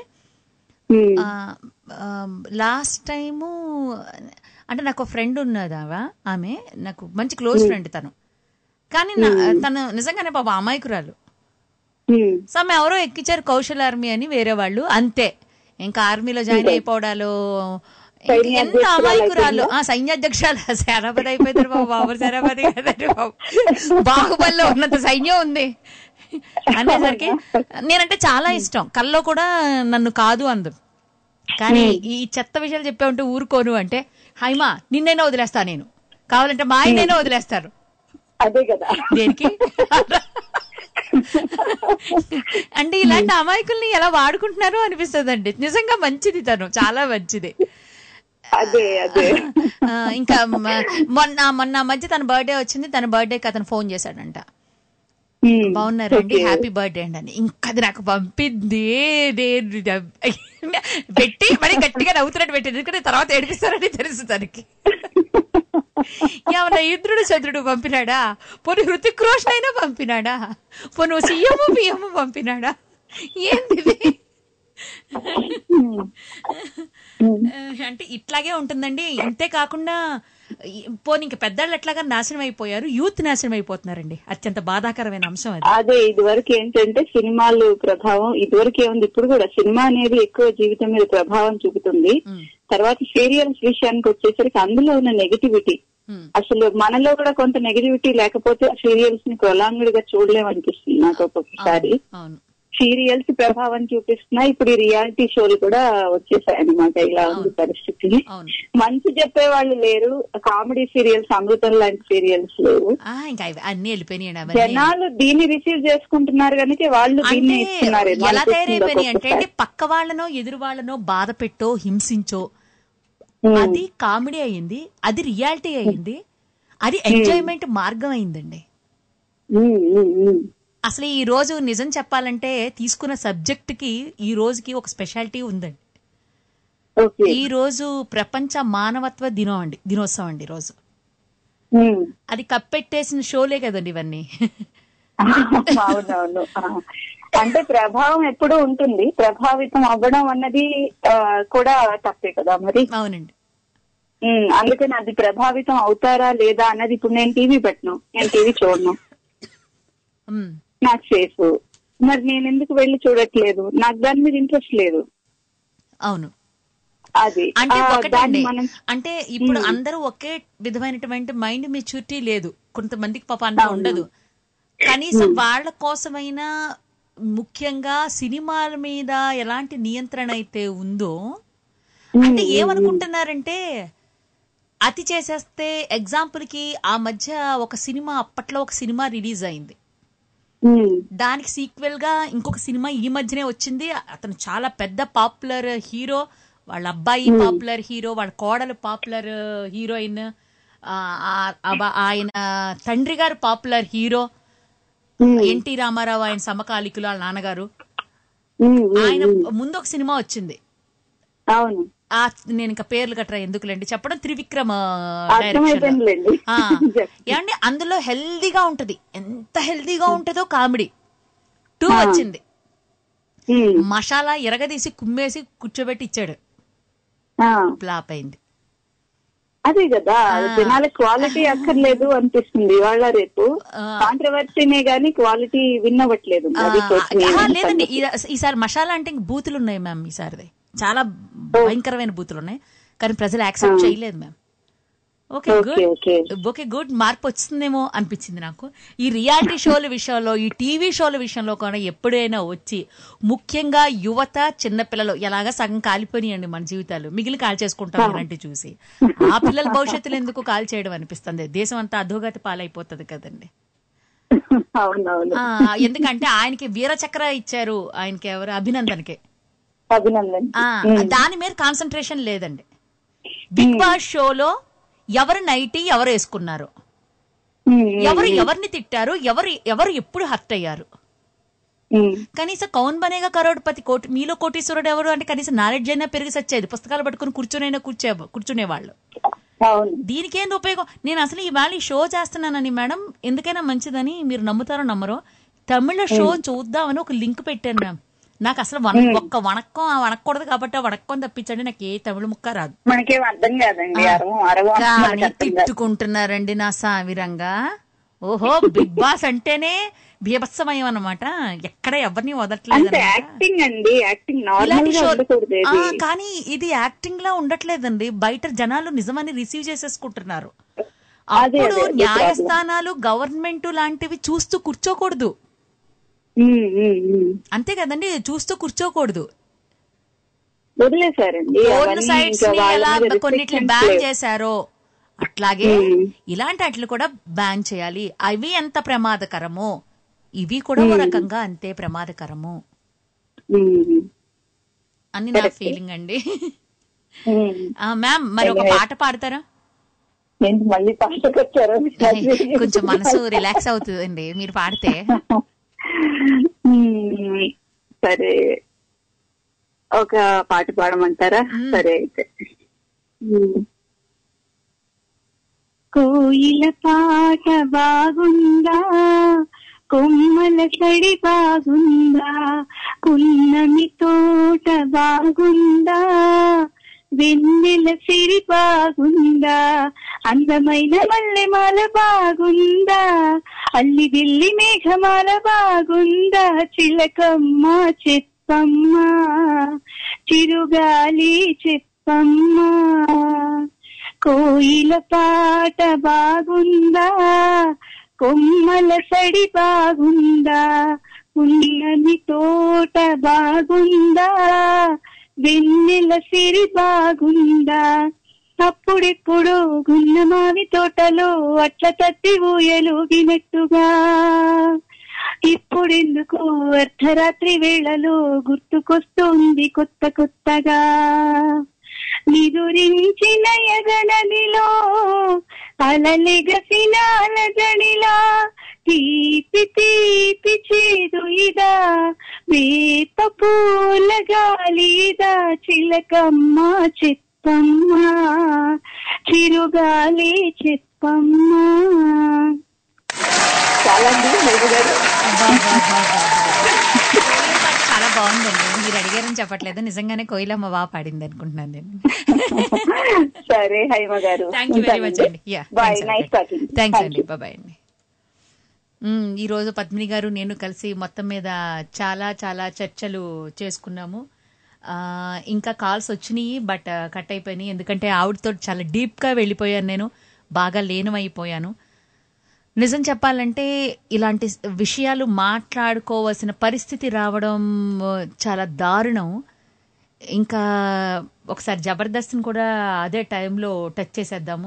లాస్ట్ టైము అంటే నాకు ఫ్రెండ్ ఉన్నది ఆమె ఆమె నాకు మంచి క్లోజ్ ఫ్రెండ్ తను కానీ నా- తను నిజంగానే పాప అమాయకురాలు సో ఆమె ఎవరో ఎక్కించారు కౌశల్ ఆర్మీ అని వేరే వాళ్ళు అంతే ఇంకా ఆర్మీలో జాయిన్ అయిపోవడాలు ఇంకా ఎంత సైన్యాధ్యక్షురాలు అమాయకురాలు ఆ సైన్యాధ్యక్షురాలు సేనాపతి అయిపోతారు బాబు బాబు సేనాపతి కదండి బాబు బాహుబలిలో ఉన్నంత సైన్యం ఉంది అనేసరికి నేనంటే చాలా ఇష్టం కల్లో కూడా నన్ను కాదు అందు కానీ ఈ చెత్త విషయాలు చెప్పే ఉంటే ఊరుకోను అంటే హైమా నిన్నైనా వదిలేస్తా నేను కావాలంటే మా ఆయనైనా వదిలేస్తారు అదే కదా దేనికి అంటే ఇలాంటి అమాయకుల్ని ఎలా వాడుకుంటున్నారో అనిపిస్తుందండి నిజంగా మంచిది తను చాలా మంచిది అదే అదే ఆ, ఇంకా మ- మొన్న మొన్న మధ్య తన బర్త్డే వచ్చింది తన బర్త్డేకి అతను ఫోన్ చేశాడంట బాగున్నారండి హ్యాపీ బర్త్డే అండి అని ఇంకా అది నాకు పంపింది నేను నవ్వు- పెట్టి మరి గట్టిగా నవ్వుతున్నట్టు పెట్టింది ఎందుకంటే తర్వాత ఏడిపిస్తారని తెలుసు తనకి ఏమన్నా ఇంద్రుడు చంద్రుడు పంపినాడా పోనీ హృతిక్ రోషన్ అయినా పంపినాడా పోను సీఎం పిఎం పంపినాడా ఏంది ఇది? అంటే ఇట్లాగే ఉంటుందండి ఇంతే కాకుండా ఈ- పోనీ ఇంక పెద్దవాళ్ళు ఎట్లాగా నాశనం అయిపోయారు యూత్ నాశనం అయిపోతున్నారండి అత్యంత బాధాకరమైన అంశం అది అదే ఇదివరకు ఏంటంటే సినిమాలు ప్రభావం ఇదివరకు ఏముంది ఇప్పుడు కూడా సినిమా అనేది ఎక్కువ జీవితం మీద ప్రభావం చూపుతుంది తర్వాత సీరియల్స్ విషయానికి వచ్చేసరికి అందులో ఉన్న నెగిటివిటీ అసలు మనలో కూడా కొంత నెగిటివిటీ లేకపోతే సీరియల్స్ ని ప్రొలాంగ్డ్ గా చూడలేమనిపిస్తుంది నాకు ఒక్కొక్కసారి అవును సీరియల్స్ ప్రభావం చూపిస్తున్నా ఇప్పుడు ఈ రియాలిటీ షోలు కూడా వచ్చేసాయి అనమాట ఇలా ఉంది పరిస్థితి మంచి చెప్పే వాళ్ళు లేరు కామెడీ సీరియల్స్ అమృతం లాంటి సీరియల్స్ లేవు ఆ, ఇంకా ఇవి అన్ని వెళ్ళిపోయినాయండి అవన్నీ జనాలు దీన్ని రిసీవ్ చేసుకుంటున్నారు కనుక వాళ్ళు దీన్ని అంటే ఇస్తున్నారు ఎలా తయారైపోయినాయి అంటే అంటే పక్క వాళ్ళనో ఎదురు వాళ్ళనో బాధ పెట్టో హింసించో అది కామెడీ అయింది అది రియాలిటీ అయింది అది ఎంజాయ్మెంట్ మార్గం అయిందండి అసలు ఈ రోజు నిజం చెప్పాలంటే తీసుకున్న సబ్జెక్ట్ కి ఈ రోజుకి ఒక స్పెషాలిటీ ఉందండి ఓకే ఈ రోజు ప్రపంచ మానవత్వ దినం అండి దినోత్సవం అండి ఈ రోజు ఉమ్. అది కప్పెట్టేసిన షోలే కదండి ఇవన్నీ అవునవును ఆ. అంటే ప్రభావం ఎప్పుడూ ఉంటుంది ప్రభావితం అవ్వడం అన్నది ఆ, కూడా తప్పే కదా మరి అవునండి ఉమ్, అందుకని అది ప్రభావితం అవుతారా లేదా అన్నది ఇప్పుడు నేను టీవీ పెట్టను నేను టీవీ చూడను ఉమ్, నాకు సేఫ్ మరి నేను ఎందుకు వెళ్ళి చూడట్లేదు నాకు దాని మీద ఇంట్రెస్ట్ లేదు అవును అది అంటే ఆ, ఒకటండి దాన్ని మనం అంటే ఇప్పుడు మ్మ్. అందరూ ఒకే విధమైనటువంటి మైండ్ మెచ్యూరిటీ లేదు కొంతమందికి పాప అంత ఉండదు కనీసం వాళ్ళ కోసమైనా ముఖ్యంగా సినిమాల మీద ఎలాంటి నియంత్రణ అయితే ఉందో అంటే ఏమనుకుంటున్నారంటే అతి చేసేస్తే ఎగ్జాంపుల్ కి ఆ మధ్య ఒక సినిమా అప్పట్లో ఒక సినిమా రిలీజ్ అయింది ఉమ్, దానికి సీక్వెల్ గా ఇంకొక సినిమా ఈ మధ్యనే వచ్చింది అతను చాలా పెద్ద పాపులర్ హీరో వాళ్ళ అబ్బాయి పాపులర్ హీరో వాళ్ళ కోడలు పాపులర్ హీరోయిన్ ఆ, ఆ- ఆ- ఆయన తండ్రి గారు పాపులర్ హీరో ఎన్టీ రామారావు ఆయన సమకాలికులు వాళ్ళ నాన్నగారు ఉమ్, ఉమ్, ఆయన ఉమ్. ముందు ఒక సినిమా వచ్చింది అవును ఆ నేను ఇంకా పేర్లు గట్రా ఎందుకులేండి చెప్పడం త్రివిక్రమ్ డైరెక్షన్ అర్థమైపోయిందిలేండి ఏమండి అందులో హెల్దీగా ఉంటది ఎంత హెల్దీగా ఉంటుందో కామెడీ టూ వచ్చింది ఉమ్, మసాలా ఎరగదీసి కుమ్మేసి కూర్చోబెట్టి ఇచ్చాడు ఆ, ఫ్లాప్ అయింది అదే కదా జనాల క్వాలిటీ అక్కర్లేదు అనిపిస్తుంది ఇవాళ రేపు కాంట్రవర్సీనే గానీ క్వాలిటీ విన్నవట్లేదు అది ఆ, social ఆహా, media లేదండి సంగతి. ఈ- ఈసారి మసాలా అంటే ఇంక బూతులు ఉన్నాయి మ్యామ్ ఈసారిది చాలా భయంకరమైన బూతులు ఉన్నాయి కానీ ప్రజలు యాక్సెప్ట్ చేయలేదు ma'am okay okay, okay. Good okay good మార్పు వస్తుందేమో అనిపించింది నాకు ఈ రియాలిటీ షోల విషయంలో ఈ టీవీ షోల విషయంలో కూడా ఎప్పుడైనా వచ్చి ముఖ్యంగా యువత చిన్నపిల్లలు ఎలాగా సగం కాలిపోయినాయండి మన జీవితాలు మిగిలిన కాల్ చేసుకుంటాం ఇలాంటి చూసి ఆ పిల్లల భవిష్యత్తులో ఎందుకు కాల్ చేయడం అనిపిస్తుంది దేశం అంతా అధోగతి పాలైపోతుంది కదండి అవునవును ఆ, ఎందుకంటే ఆయనకి వీరచక్ర ఇచ్చారు ఆయనకి ఎవరు అభినందన్కి అభినందన్ ఆ, దాని మీద కాన్సన్ట్రేషన్ లేదండి బిగ్ బాస్ షోలో ఎవరు నైటీ ఎవరు వేసుకున్నారు ఉమ్, ఎవరు ఎవరిని తిట్టారు ఎవరు ఎవరు ఎప్పుడు హర్ట్ అయ్యారు ఉమ్, కనీసం కౌన్ బనేగా కరోడ్పతి కోటి మీలో కోటీశ్వరుడు ఎవరు అంటే కనీసం నాలెడ్జ్ అయినా పెరిగి సచ్చేది పుస్తకాలు పట్టుకుని కూర్చునైనా కూర్చే కూర్చునేవాళ్ళు అవును దీనికేంది ఉపయోగం నేను అసలు ఇవాళ ఈ షో చేస్తున్నానని మేడం ఎందుకైనా మంచిదని మీరు నమ్ముతారో నమ్మరో తమిళ షో చూద్దామని ఒక లింక్ పెట్టాను మ్యామ్ నాకు అసలు వన- ఒక్క వణక్కం ఆ వణక్కూడదు కాబట్టి ఆ వణక్కం తప్పించండి నాకు ఏ తమిళ ముక్క రాదు మనకేం అర్థం కాదండి అరవం అరవం కానీ మనకి అర్థం కాదు. తిట్టుకుంటున్నారండి నా సామిరంగా ఓహో బిగ్ బాస్ అంటేనే బీభత్సమయం అన్నమాట ఎక్కడ ఎవరిని వదలట్లేదు అంటే అన్నమాట. యాక్టింగ్ అండి యాక్టింగ్ నార్మల్ ఇలాంటి గా షో ఉండకూడదు ఆ, ఇది. కానీ ఇది యాక్టింగ్ లా ఉండట్లేదండి బయట జనాలు నిజమని రిసీవ్ చేసేసుకుంటున్నారు అదే, అప్పుడు అదే, అదే న్యాయస్థానాలు గవర్నమెంట్ లాంటివి చూస్తూ కూర్చోకూడదు ఉమ్, ఉమ్, ఉమ్. అంతే కదండి చూస్తూ కూర్చోకూడదు వదిలేశారండి ఫోన్ అవన్నీ సైట్స్ ఇంకా ని వాళ్ళ ఎలా మీద కొన్నిటిని restrictions బ్యాన్ లేవు. చేశారో అట్లాగే ఇలాంటి వాటిని కూడా బ్యాన్ చేయాలి అవి ఎంత ప్రమాదకరమో ఇవి కూడా ఓ రకంగా అంతే ప్రమాదకరము ఉమ్, అని నా ఫీలింగ్ అండి ఉమ్. ఆ, మ్యామ్ మరి ఒక పాట పాడతారా ఏంటి మళ్ళీ పాటకు వచ్చారు కొంచెం మనసు రిలాక్స్ అవుతుందండి మీరు పాడితే ఉమ్, సరే ఒక పాట పాడమంటారా సరే అయితే ఉమ్. కోయిల పాట బాగుందా కొమ్మల సడి బాగుందా పున్నమి తోట బాగుందా వెన్నెల సిరి బాగుందా అందమైన మల్లెమాల బాగుందా అల్లి బిల్లి మేఘమాల బాగుందా చిలకమ్మ చెప్పమ్మ చిరుగాలి చెప్పమ్మ కోయిల పాట బాగుందా కొమ్మల సడి బాగుందా పున్నమి తోట బాగుందా వెన్నెల సిరి బాగుందా అప్పుడెప్పుడు గున్నమావి తోటలో అట్ల తత్తి ఊయలుగినట్టుగా ఇప్పుడెందుకు అర్ధరాత్రి వేళలో గుర్తుకొస్తుంది కొత్త కొత్తగా నిదురించిన ఎగనదిలో అలలెగసిన అలజడిలా తీపి తీపి చేదు ఇదా వేప పూల గాలిదా చిలకమ్మ చిత్తమ్మ చిరుగాలి చిత్తమ్మ చాలా అండి బాబు గారు కోయిల పాట చాలా బాగుందండి మీరు అడిగారని చెప్పట్లేదు నిజంగానే కోయిలమ్మ బాగా పాడింది అనుకుంటున్నాను నేను సరే హైమ గారు థ్యాంక్ యూ వెరీ మచ్ అండి yeah bye nice talking thanks అండి బాయ్ అండి మ్మ్, ఈ రోజు పద్మిని గారు నేను కలిసి మొత్తం మీద చాలా చాలా చర్చలు చేసుకున్నాము ఆ, ఇంకా కాల్స్ వచ్చినాయి బట్ కట్ అయిపోయినాయి ఎందుకంటే ఆవిడతో చాలా డీప్గా వెళ్ళిపోయాను నేను బాగా లీనమైపోయాను నిజం చెప్పాలంటే ఇలాంటి విషయాలు మాట్లాడుకోవాల్సిన పరిస్థితి రావడం ఆ, చాలా దారుణం ఇంకా ఒకసారి జబర్దస్త్ని కూడా అదే టైంలో టచ్ చేసేద్దాము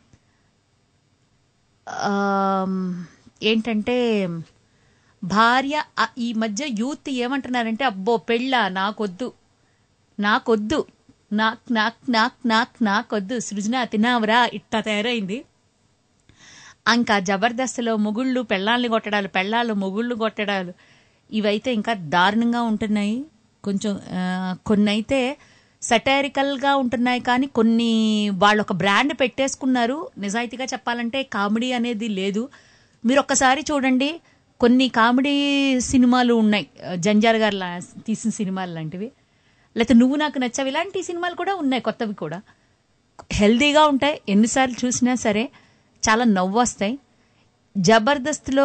ఆమ్, ఏంటంటే భార్య ఆ- ఈ మధ్య యూత్ ఏమంటున్నారంటే అబ్బో పెళ్ళ నాకొద్దు నాకొద్దు నాక్ నాక్ నాక్ నాక్ నాకొద్దు సృజన తినావరా ఇట్టా తయారైంది ఇంకా జబర్దస్త్లో మొగుళ్ళు పెళ్ళాలని కొట్టడాలు పెళ్ళాలు మొగుళ్ళు కొట్టడాలు ఇవైతే ఇంకా దారుణంగా ఉంటున్నాయి కొంచెం ఆ, కొన్ని అయితే సటారికల్గా ఉంటున్నాయి కానీ కొన్ని వాళ్ళు ఒక బ్రాండ్ పెట్టేసుకున్నారు నిజాయితీగా చెప్పాలంటే కామెడీ అనేది లేదు మీరు ఒక్కసారి చూడండి కొన్ని కామెడీ సినిమాలు ఉన్నాయి జంజార్ గారు లా- తీసిన సినిమాలు లాంటివి లేకపోతే నువ్వు నాకు నచ్చావు ఇలాంటి సినిమాలు కూడా ఉన్నాయి కొత్తవి కూడా హెల్దీగా ఉంటాయి ఎన్నిసార్లు చూసినా సరే చాలా నవ్వు వస్తాయి జబర్దస్త్లో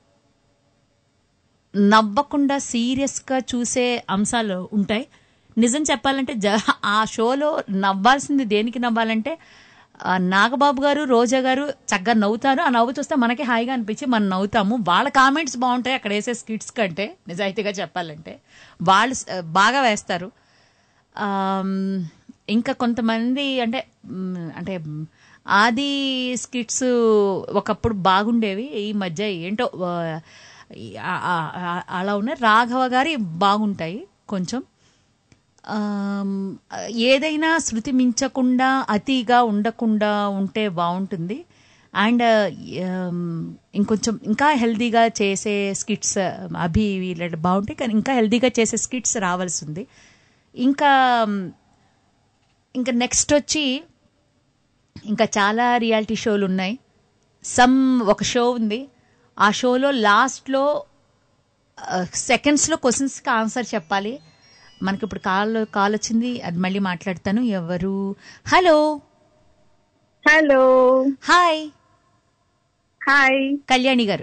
నవ్వకుండా సీరియస్గా చూసే అంశాలు ఉంటాయి నిజం చెప్పాలంటే జ ఆ షోలో నవ్వాల్సింది దేనికి నవ్వాలంటే ఆ, నాగబాబు గారు రోజా గారు చక్కగా నవ్వుతారు ఆ నవ్వు చూస్తే మనకి హాయిగా అనిపించి మనం నవ్వుతాము వాళ్ళ కామెంట్స్ బాగుంటాయి అక్కడ వేసే స్కిట్స్ కంటే నిజాయితీగా చెప్పాలంటే వాళ్ళు స- బాగా వేస్తారు ఆమ్, ఇంకా కొంతమంది అంటే మ్, అంటే మ్, ఆది స్కిట్స్ ఒకప్పుడు బాగుండేవి ఈ మధ్య ఏంటో ఆ, ఈ- ఆ- ఆ- ఆ- అలా ఉన్నాయి రాఘవ గారి బాగుంటాయి కొంచెం ఆమ్, ఏదైనా శృతి మించకుండా అతిగా ఉండకుండా ఉంటే బాగుంటుంది అండ్ ఇంకొంచెం ఇంకా హెల్దీగా చేసే స్కిట్స్ అభి వీళ్ళ బాగుంటాయి కానీ ఇంకా హెల్దీగా చేసే స్కిట్స్ రావాల్సి ఉంది ఇంకా ఇంకా నెక్స్ట్ వచ్చి ఇంకా చాలా రియాలిటీ షోలు ఉన్నాయి సమ్ ఒక షో ఉంది ఆ షోలో లాస్ట్లో సెకండ్స్లో క్వశ్చన్స్కి ఆన్సర్ చెప్పాలి మనకి ఇప్పుడు కాల్ కాల్ వచ్చింది అది మళ్ళీ మాట్లాడతాను ఎవరు hello hello hi hi Kalyani గారు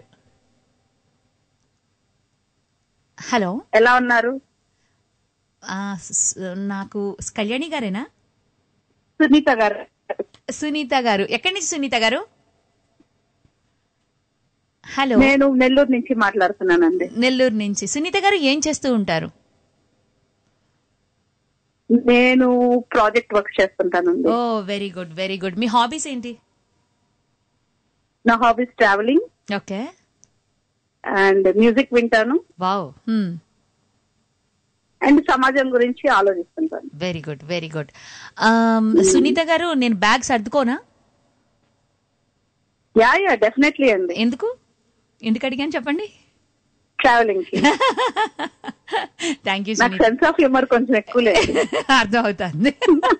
హలో ఎలా ఉన్నారు ఆ, స్- నాకు కళ్యాణి గారేనా సునీత గారు సునీత గారు ఎక్కడి నుంచి సునీత గారు హలో నేను నెల్లూరు నుంచి మాట్లాడుతున్నానండి నెల్లూరు నుంచి సునీత గారు ఏం చేస్తూ ఉంటారు నేను ప్రాజెక్ట్ వర్క్ చేస్తుంటానండి oh very good very good మీ హాబీస్ ఏంటి నా hobbies travelling okay and music వింటాను వావ్ అండ్ సమాజం గురించి ఆలోచిస్తుంటాను very good very good Sunitha గారు నేను బ్యాగ్ సర్దుకోనా యా యా డెఫినెట్లీ అండి ఎందుకు ఎందుకు అడిగాను చెప్పండి ట్రావెలింగ్ కి థ్యాంక్ యూ నాకు సెన్స్ ఆఫ్ హ్యూమర్ కొంచెం ఎక్కువ లేదు అర్థం అవుతుంది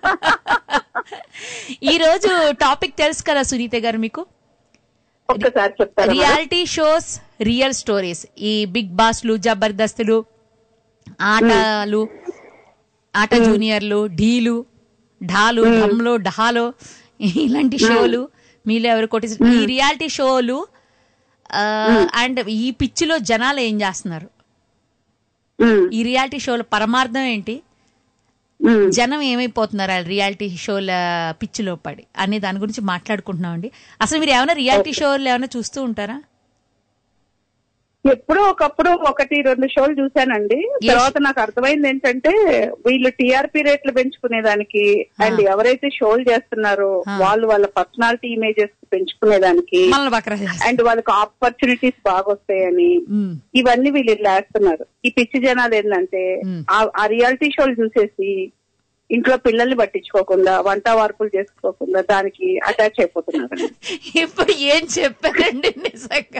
ఈ రోజు టాపిక్ తెలుసు కదా సునీత గారు మీకు ఒక్కసారి చెప్తారా madam? Reality shows real stories ఈ బిగ్ బాస్లు జబర్దస్తులు ఆటలు ఆట జూనియర్లు ఢీలు ఢాలు ఢమ్లు ఢహాలు ఇలాంటి షోలు మీలో ఎవరు కొట్టి ఈ రియాలిటీ షోలు అండ్ ఈ పిచ్చిలో జనాలు ఏం చేస్తున్నారు ఈ రియాలిటీ షోల పరమార్థం ఏంటి జనం ఏమైపోతున్నారు ఆ రియాలిటీ షోల పిచ్చిలో పడి అనే దాని గురించి మాట్లాడుకుంటున్నాం అండి అసలు మీరు ఏమైనా రియాలిటీ షోలు ఏమైనా చూస్తూ ఉంటారా ఎప్పుడో ఒకప్పుడు ఒకటి రెండు షోలు చూశానండి తర్వాత నాకు అర్థమైంది ఏంటంటే వీళ్ళు టీఆర్పీ రేట్లు పెంచుకునే దానికి అండ్ ఎవరైతే షోలు చేస్తున్నారో వాళ్ళు వాళ్ళ పర్సనాలిటీ ఇమేజెస్ పెంచుకునేదానికి మనల్ని బకరా చేస్తారు. అండ్ వాళ్ళకి ఆపర్చునిటీస్ బాగా వస్తాయని మ్. ఇవన్నీ వీళ్ళు ఇలా వేస్తున్నారు ఈ పిచ్చి జనాలు ఏంటంటే ఆ- ఆ రియాలిటీ షోలు చూసేసి ఇంట్లో పిల్లల్ని పట్టించుకోకుండా వంట వార్పులు చేసుకోకుండా దానికి అటాచ్ అయిపోతున్నారు ఇప్పుడు ఏం చెప్పారండి నిజంగా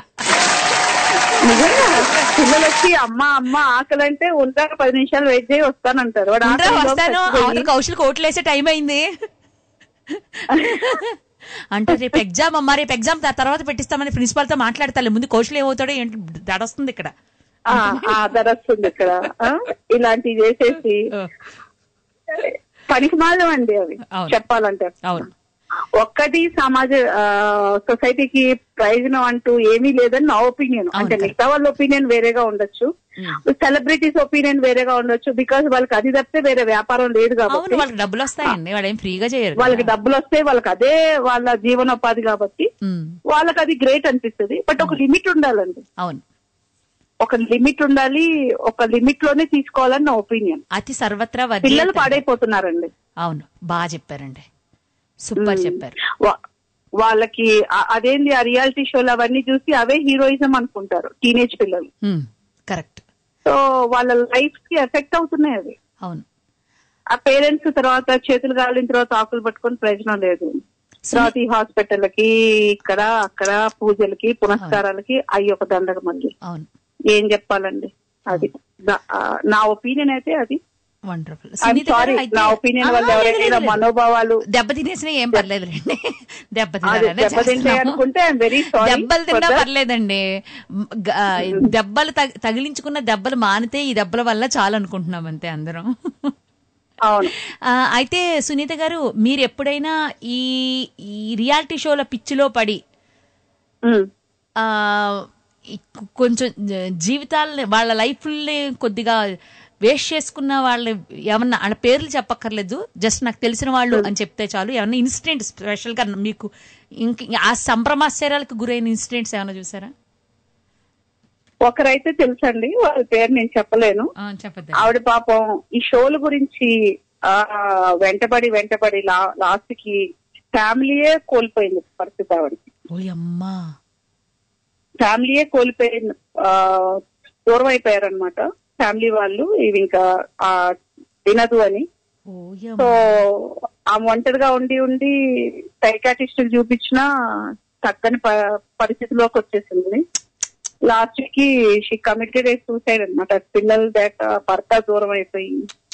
నిజంగా పిల్లలు వచ్చి అమ్మ అమ్మ ఆకలి అంటే ఉంటా పది నిమిషాలు వెయిట్ చేయి వస్తానంటారు వాడు ఉండరా ఆకలిలో వస్తాను చచ్చిపోయి- అవతల కౌశల్ ఓట్లేసే టైం అయింది అంటే రేపు ఎగ్జామ్ అమ్మా రేపు ఎగ్జామ్ తర్వాత పెట్టిస్తామని ప్రిన్సిపాల్ తో మాట్లాడతాను ముందు కౌశల్ ఏమవుతాడో ఏంటి దడొస్తుంది ఇక్కడ ఆ, ఆ ధరస్తుంది ఇక్కడ ఆ? ఇలాంటివి చేసేసి పనికి మాలం అండి అవి అవును. చెప్పాలంటే అవును ఒక్కటి సమాజ ఆ, సొసైటీకి ప్రయోజనం అంటూ ఏమీ లేదని నా ఒపీనియన్ అవును, అంటే correct. మిగతా వాళ్ళ ఒపీనియన్ వేరేగా ఉండొచ్చు సెలబ్రిటీస్ ఒపీనియన్ వేరేగా ఉండొచ్చు బికాస్ వాళ్ళకి అది తప్పితే వేరే వ్యాపారం లేదు అవును కాబట్టి వాళ్ళకి డబ్బులు వస్తాయండి వాళ్ళు ఏం ఫ్రీగా చేయరు వాళ్ళకి డబ్బులు వస్తే వాళ్ళకి అదే వాళ్ళ జీవనోపాధి కాబట్టి ఉమ్, వాళ్ళకి అది గ్రేట్ అనిపిస్తుంది బట్ ఒక లిమిట్ ఉండాలండి అవును ఒక లిమిట్ ఉండాలి ఒక లిమిట్ లోనే తీసుకోవాలని నా ఒపీనియన్ అతి సర్వత్రా పిల్లలు వర్జీయత. పాడైపోతున్నారండి అవును బాగా చెప్పారండి సూపర్ చెప్పారు వా- వాళ్ళకి ఆ- అదేంది ఆ రియాలిటీ షోలు అవన్నీ చూసి అవే హీరోయిజం అనుకుంటారు టీనేజ్ పిల్లలు కరెక్ట్ సో వాళ్ళ లైఫ్ కి ఎఫెక్ట్ అవుతున్నాయి అవి అవును ఆ పేరెంట్స్ తర్వాత చేతులు కాలిన తర్వాత ఆకులు పట్టుకొని ప్రయోజనం లేదు తర్వాత ఈ హాస్పిటల్కి ఇక్కడ అక్కడ పూజలకి పునస్కారాలకి అవి ఒక దండగ మళ్ళీ అవును ఏం చెప్పాలండి అది ద- ఆ, నా ఒపీనియన్ అయితే అది వండర్ఫుల్ I'm sorry, నా opinion వల్ల ఎవరైనా ఇలా మనోభావాలు దెబ్బ తినేసినా ఏం పర్లేదులేండి దెబ్బ అదే, తినాలనే దెబ్బ తింటాయి చేస్తున్నాము. అనుకుంటే ఐఎమ్ వెరీ సారీ దెబ్బలు తిన్నా పర్లేదండి మ్, గ- ఆ, దెబ్బలు తగ- తగిలించుకున్న దెబ్బలు మానితే ఈ దెబ్బల వల్ల చాలు అనుకుంటున్నాం అంతే అందరం అవును ఆ, అయితే సునీత గారు మీరు ఎప్పుడైనా ఈ ఈ రియాలిటీ షోల పిచ్చిలో పడి ఆ ఈ కొ- కొంచెం జ- జీవితాలని వాళ్ళ లైఫ్ని కొద్దిగా వేస్ట్ చేసుకున్న వాళ్ళు ఏమన్నా వాళ్ళ పేర్లు చెప్పక్కర్లేదు జస్ట్ నాకు తెలిసిన వాళ్ళు అని చెప్తే చాలు ఏమన్నా ఇన్సిడెంట్ స్పెషల్ గా మీకు ఇంక ఆ సంభ్రమాశ్చర్యాలకు గురైన ఇన్సిడెంట్స్ ఏమైనా చూసారా ఒకరైతే తెలుసండి వాళ్ళ పేరు నేను చెప్పలేను చెప్పద్దు ఆవిడ పాపం ఈ షోల గురించి ఆ వెంటబడి వెంటబడి లా- లాస్ట్ కి ఫ్యామిలీయే కోల్పోయింది పరిస్థితి ఆవిడకి ఓ అమ్మా ఫ్యామిలీయే కోల్పోయిన ఆ, దూరం అయిపోయారు అనమాట ఫ్యామిలీ వాళ్ళు ఇవి ఇంకా ఆ తినదు అని ఓ సో ఆమె ఒంటరిగా ఉండి ఉండి సైకాటిస్ట్ చూపించిన తగ్గని ప- పరిస్థితిలోకి వచ్చేసింది లాస్ట్ కి షీ కమిటెడ్ సూసైడ్ అనమాట పిల్లలు దాక భర్త దూరం అయిపోయి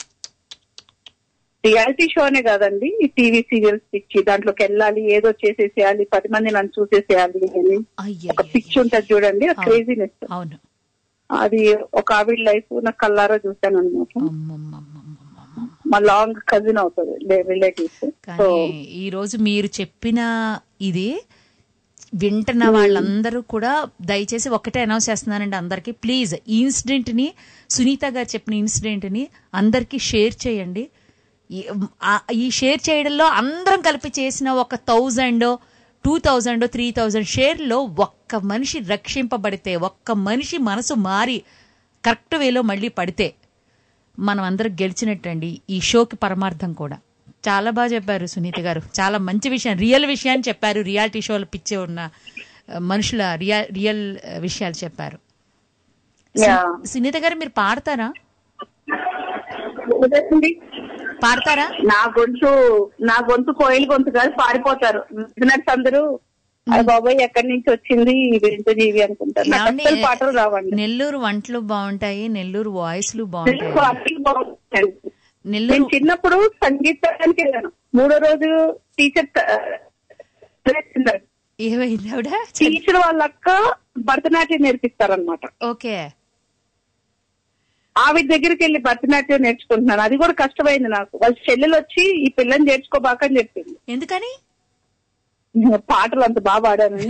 రియాలిటీ షోనే కాదండి ఈ టీవీ సీరియల్స్ పిచ్చి దాంట్లోకి వెళ్ళాలి ఏదో చేసేసేయాలి పది మంది నన్ను చూసేసేయాలి అని ఒక పిచ్చి ఉంటది చూడండి ఆ క్రేజీనెస్ అవును అది ఒక ఆవిడ లైఫ్ నా కల్లారా చూసాను అనమాట మా లాంగ్ కజిన్ అవుతుంది రిలేటివ్స్ సో కానీ ఈ రోజు మీరు చెప్పిన ఇది వింటున్న వాళ్ళందరూ కూడా దయచేసి ఒకటే అనౌన్స్ చేస్తున్నానండి అందరికీ ప్లీజ్ ఈ ఇన్సిడెంట్ ని సునీత గారు చెప్పిన ఇన్సిడెంట్ ని అందరికీ షేర్ చేయండి ఈ- ఆ- ఈ షేర్ చేయడంలో అందరం కలిపి చేసిన ఒక thousand two thousand three thousand షేర్లో ఒక్క మనిషి రక్షింపబడితే ఒక్క మనిషి మనసు మారి కరెక్ట్ వేలో మళ్ళీ పడితే మనం అందరం గెలిచినట్టండి ఈ షోకి పరమార్థం కూడా చాలా బాగా చెప్పారు సునీత గారు చాలా మంచి విషయం రియల్ విషయాన్ని చెప్పారు రియాలిటీ షోలు పిచ్చి ఉన్న ఆ, మనుషుల రియల్ రియల్ ఆ, విషయాలు చెప్పారు సు- Yeah. సునీత గారు మీరు పాడతారా వదిలేయండి. పాడతారా నా గొంతు నా గొంతు కోయిల గొంతు కాదు పారిపోతారు విన్నర్స్ అందరూ అది బాబాయ్ ఎక్కడి నుంచి వచ్చింది ఈ వింత జీవి అనుకుంటారు నాకు ఏమండి? అస్సలు పాటలు రావండి నెల్లూరు వంటలు బాగుంటాయి నెల్లూరు వాయిస్లు బాగుంటాయి పాటలు బాగుంటాయి. నెల్లూరు నేను చిన్నప్పుడు సంగీతానికి వెళ్ళాను మూడో రోజు టీచర్ ఏమైంది ఆవిడ టీచర్ వాళ్ళ అక్క భరతనాట్యం నేర్పిస్తారనమాట ఓకే ఆవిడ దగ్గరికి వెళ్ళి భరతనాట్యం నేర్చుకుంటున్నాను అది కూడా కష్టమైంది నాకు వాళ్ళ చెల్లెలు వచ్చి ఈ పిల్లని చేర్చుకోబాక అని చెప్పింది ఎందుకని పాటలు అంత బాగా పాడానని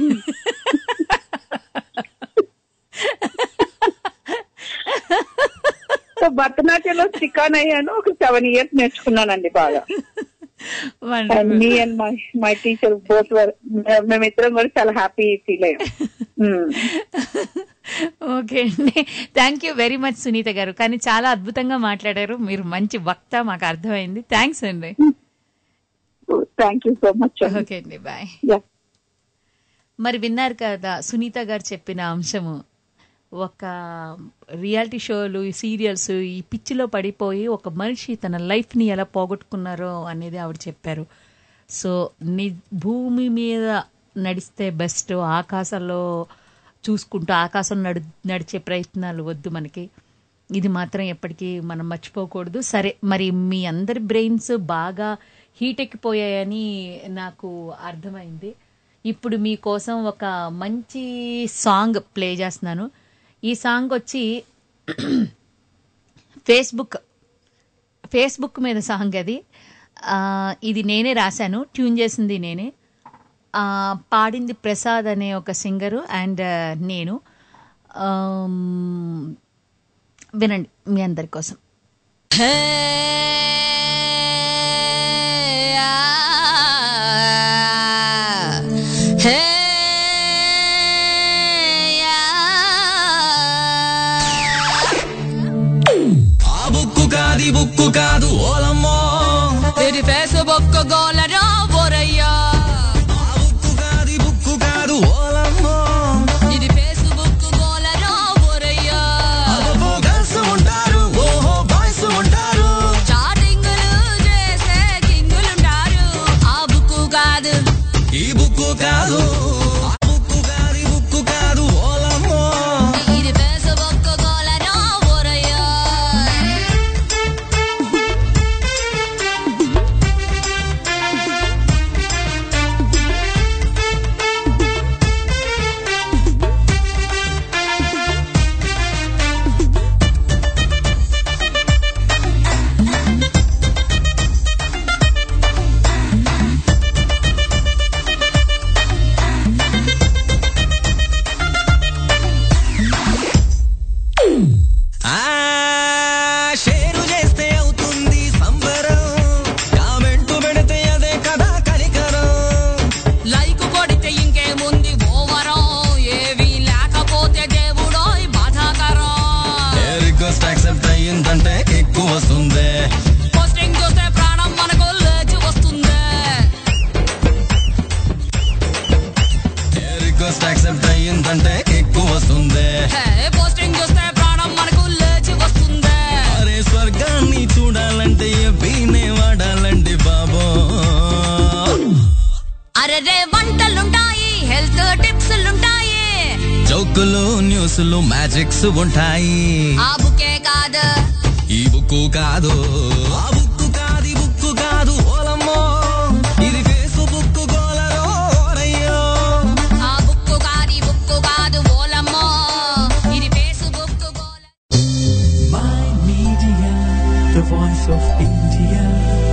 సో భరతనాట్యంలో చికాన్ అయ్యాను ఒక సెవెన్ ఇయర్స్ నేర్చుకున్నానండి బాగా మీ and my my teacher both మేమిద్దరం కూడా చాలా హ్యాపీ ఫీల్ అయ్యాం Hmm. ఓకే అండి thank you very much Sunitha గారు కానీ చాలా అద్భుతంగా మాట్లాడారు మీరు మంచి వక్త మాకు అర్థమైంది థ్యాంక్స్ అండి thank you so much okay అండి బాయ్ మరి విన్నారు కదా సునీత గారు చెప్పిన అంశము ఒక రియాలిటీ షోలు ఈ సీరియల్స్ ఈ పిచ్చిలో పడిపోయి ఒక మనిషి తన లైఫ్ని ఎలా పోగొట్టుకున్నారో అనేది ఆవిడ చెప్పారు సో ని భూమి మీద నడిస్తే బెస్ట్ ఆకాశంలో చూసుకుంటూ ఆకాశం నడు నడిచే ప్రయత్నాలు వద్దు మనకి ఇది మాత్రం ఎప్పటికీ మనం మర్చిపోకూడదు సరే మరి మీ అందరి బ్రెయిన్స్ బాగా హీట్ ఎక్కిపోయాయని నాకు అర్థమైంది ఇప్పుడు మీకోసం ఒక మంచి సాంగ్ ప్లే చేస్తున్నాను ఈ సాంగ్ వచ్చి ఫేస్బుక్ ఫేస్బుక్ మీద సాంగ్ అది ఆ, ఇది నేనే రాశాను ట్యూన్ చేసింది నేనే ఆ, పాడింది ప్రసాద్ అనే ఒక సింగరు అండ్ నేను ఆమ్, వినండి మీ అందరి కోసం ఆ బుక్కు కాది బుక్కు కాదు ఓలమ్మో ఇది ఫేస్బుక్ గోలరా బోరయ్యా బుక్కు కాది బుక్కు కాదు ఓలమ్మో ఇది ఫేస్బుక్ గోలరా బోరయ్యా అబ్బో గర్ల్స్ ఉంటారు ఓహో బాయ్స్ ఉంటారు చాటింగులు చేసే కింగులుంటారు ఆ బుక్కు కాదు ఈ బుక్కు కాదు ఆ బుక్కు కాది బుక్కు కాదు ఓలమ్మో ఇది ఫేస్బుక్ గోలరా బోరయ్యా ఆ షేరు చేస్తే అవుతుంది సంబరం కామెంట్ పెడితే అదే కదా కనికరం లైక్ కొడితే ఇంకేముంది ఓవరం ఏవి లేకపోతే దేవుడో బాధాకరం రిక్వెస్ట్ యాక్సెప్ట్ అయ్యిందంటే ఎక్కువ వస్తుంది పోస్టింగ్ చూస్తే ప్రాణం మనకు లేచి వస్తుంది రిక్వెస్ట్ యాక్సెప్ట్ అయ్యిందంటే ఎక్కువ వస్తుంది హే, పోస్టింగ్ చూస్తే ప్రాణం మనకు లేచి వస్తుంది అరే స్వర్గాన్ని చూడాలంటే వీనే వాడాలండి బాబో అరే వంటలుంటాయి హెల్త్ టిప్స్లుంటాయి జోకులు న్యూస్లు మ్యాజిక్స్ ఉంటాయి ఆ బుకే కాదు ఈ బుక్కు కాదు ఆ బుక్కు కాదు ఈ బుక్కు కాదు ఓలమ్మో ఇది ఫేస్బుక్ గోలరో ఓరయ్యో ఆ బుక్కు కాదు ఈ బుక్కు కాదు ఓలమ్మో ఇది ఫేస్బుక్ గోల My Media, the voice of India.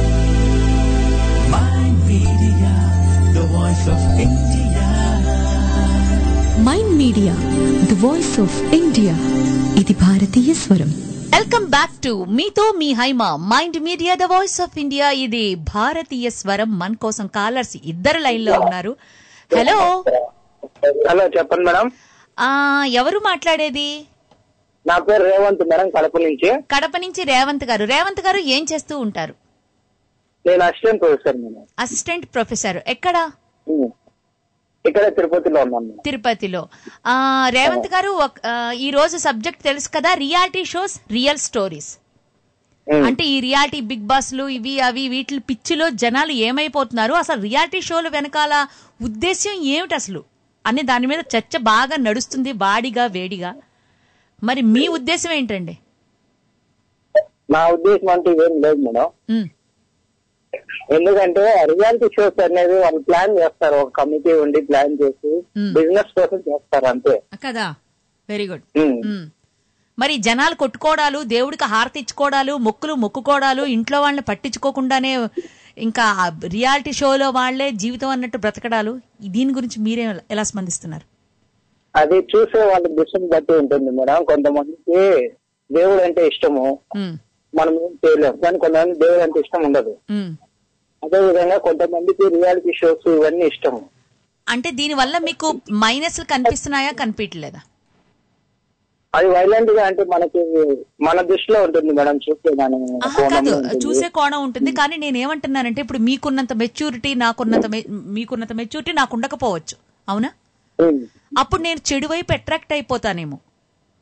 My Media, the voice of India. Mind Media the voice of India ఇది భారతీయ స్వరం వెల్కమ్ బ్యాక్ టు మీతో మీ Haima Mind Media the voice of India ఇది భారతీయ స్వరం మన కోసం కాలర్స్ ఇద్దరు లైన్ లో ఉన్నారు హలో హలో చెప్పండి మేడం ఆ ఎవరు మాట్లాడేది నా పేరు రేవంత్ మేడం కడప నుంచి కడప నుంచి రేవంత్ గారు రేవంత్ గారు ఏం చేస్తూ ఉంటారు నేను assistant professor madam assistant professor ఎక్కడ ఉమ్. ఇక్కడ తిరుపతిలో ఉన్నాను మేడం తిరుపతిలో ఆ రేవంత్ గారు ఒక- ఆ, ఈ రోజు సబ్జెక్ట్ తెలుసు కదా రియాలిటీ షోస్ రియల్ స్టోరీస్ అంటే ఈ రియాలిటీ బిగ్ బాస్లు ఇవి అవి వీటి పిచ్చిలో జనాలు ఏమైపోతున్నారు అసలు రియాలిటీ షోలు వెనకాల ఉద్దేశ్యం ఏమిటి అసలు అనే దాని మీద చర్చ బాగా నడుస్తుంది వాడిగా వేడిగా మరి మీ ఉద్దేశం ఏంటండి నా ఉద్దేశం అంటే ఏం లేదు మేడం ఉమ్, ఎందుకంటే రియాలిటీ షోస్ అనేది వాళ్ళు ప్లాన్ చేస్తారు ఒక కమిటీ ఉండి ప్లాన్ చేసి Hmm. బిజినెస్ కోసం చేస్తారు అంతే కదా వెరీ గుడ్ ఉమ్. ఉమ్. మరి జనాలు కొట్టుకోవడాలు దేవుడికి హారతి ఇచ్చుకోవడాలు మొక్కులు మొక్కుకోవడాలు ఇంట్లో వాళ్ళని పట్టించుకోకుండానే ఇంకా రియాలిటీ షోలో వాళ్లే జీవితం అన్నట్టు బ్రతకడాలు దీని గురించి మీరే ఎలా స్పందిస్తున్నారు అది చూసే వాళ్ళ దృష్టిని బట్టి ఉంటుంది మేడం కొంతమందికి దేవుడు అంటే ఇష్టము ఉమ్, మనం ఏం చేయలేము కానీ కొంతమంది దేవుడు అంటే ఇష్టం ఉండదు ఉమ్. అదే విధంగా కొంతమందికి రియాలిటీ షోస్ ఇవన్నీ ఇష్టము అంటే దీని వల్ల మీకు మైనస్లు కనిపిస్తున్నాయా కనిపించలేదా అది వైలెంట్ గా అంటే మనకి మన దృష్టిలో ఉంటుంది మేడం చూస్తే దాని ఆహా, కోణంలో కాదు ఉంటుంది. చూసే కోణం ఉంటుంది కానీ నేను ఏమంటున్నానంటే ఇప్పుడు మీకున్నంత మెచ్యూరిటీ నాకున్నంత మె- మీకున్నంత మెచ్యూరిటీ నాకు ఉండకపోవచ్చు అవునా ఉమ్. అప్పుడు నేను చెడు వైపు అట్రాక్ట్ అయిపోతానేమో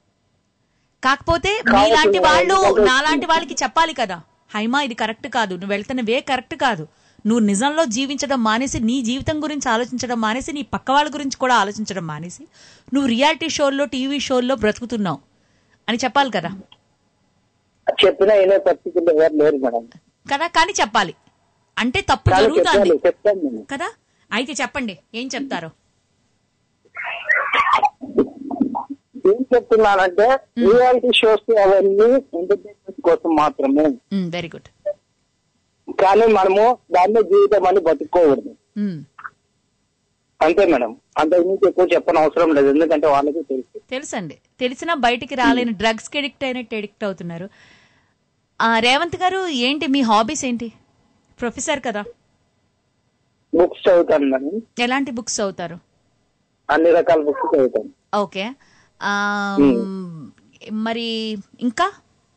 కాకపోతే మీలాంటి వాళ్ళు నాలాంటి వాళ్ళకి చెప్పాలి కదా హైమా ఇది కరెక్ట్ కాదు నువ్వు వెళ్తున్న వే కరెక్ట్ కాదు నువ్వు నిజంలో జీవించడం మానేసి నీ జీవితం గురించి ఆలోచించడం మానేసి నీ పక్క వాళ్ళ గురించి కూడా ఆలోచించడం మానేసి నువ్వు రియాలిటీ షోల్లో టీవీ షోల్లో బ్రతుకుతున్నావు అని చెప్పాలి కదా చెప్పినా వినే పరిస్థితుల్లో ఎవరు లేరు మేడం కదా కానీ చెప్పాలి అంటే తప్పు చాలా జరుగుతుంది చెప్పాలి చెప్తాను నేను కదా అయితే చెప్పండి ఏం చెప్తారు ఏం చెప్తున్నానంటే రియాలిటీ షోస్ అవన్నీ ఎంటర్టైన్మెంట్ కోసం మాత్రమే వెరీ గుడ్ కానీ మనము దాన్నే జీవితం అని బతుక్కోకూడదు అంతే మేడం అంతకు మించి ఎక్కువ చెప్పని అవసరం లేదు ఎందుకంటే వాళ్ళకి తెలుసు తెలుసండి తెలిసినా బయటికి రాలేని డ్రగ్స్ కి ఎడిక్ట్ అయినట్టు ఎడిక్ట్ అవుతున్నారు ఆ, రేవంత్ గారు ఏంటి మీ హాబీస్ ఏంటి ప్రొఫెసర్ కదా బుక్స్ చదువుతాను మేడం ఎలాంటి బుక్స్ చదువుతారు అన్ని రకాల బుక్స్ చదువుతాను ఓకే ఆ, మరి ఇంకా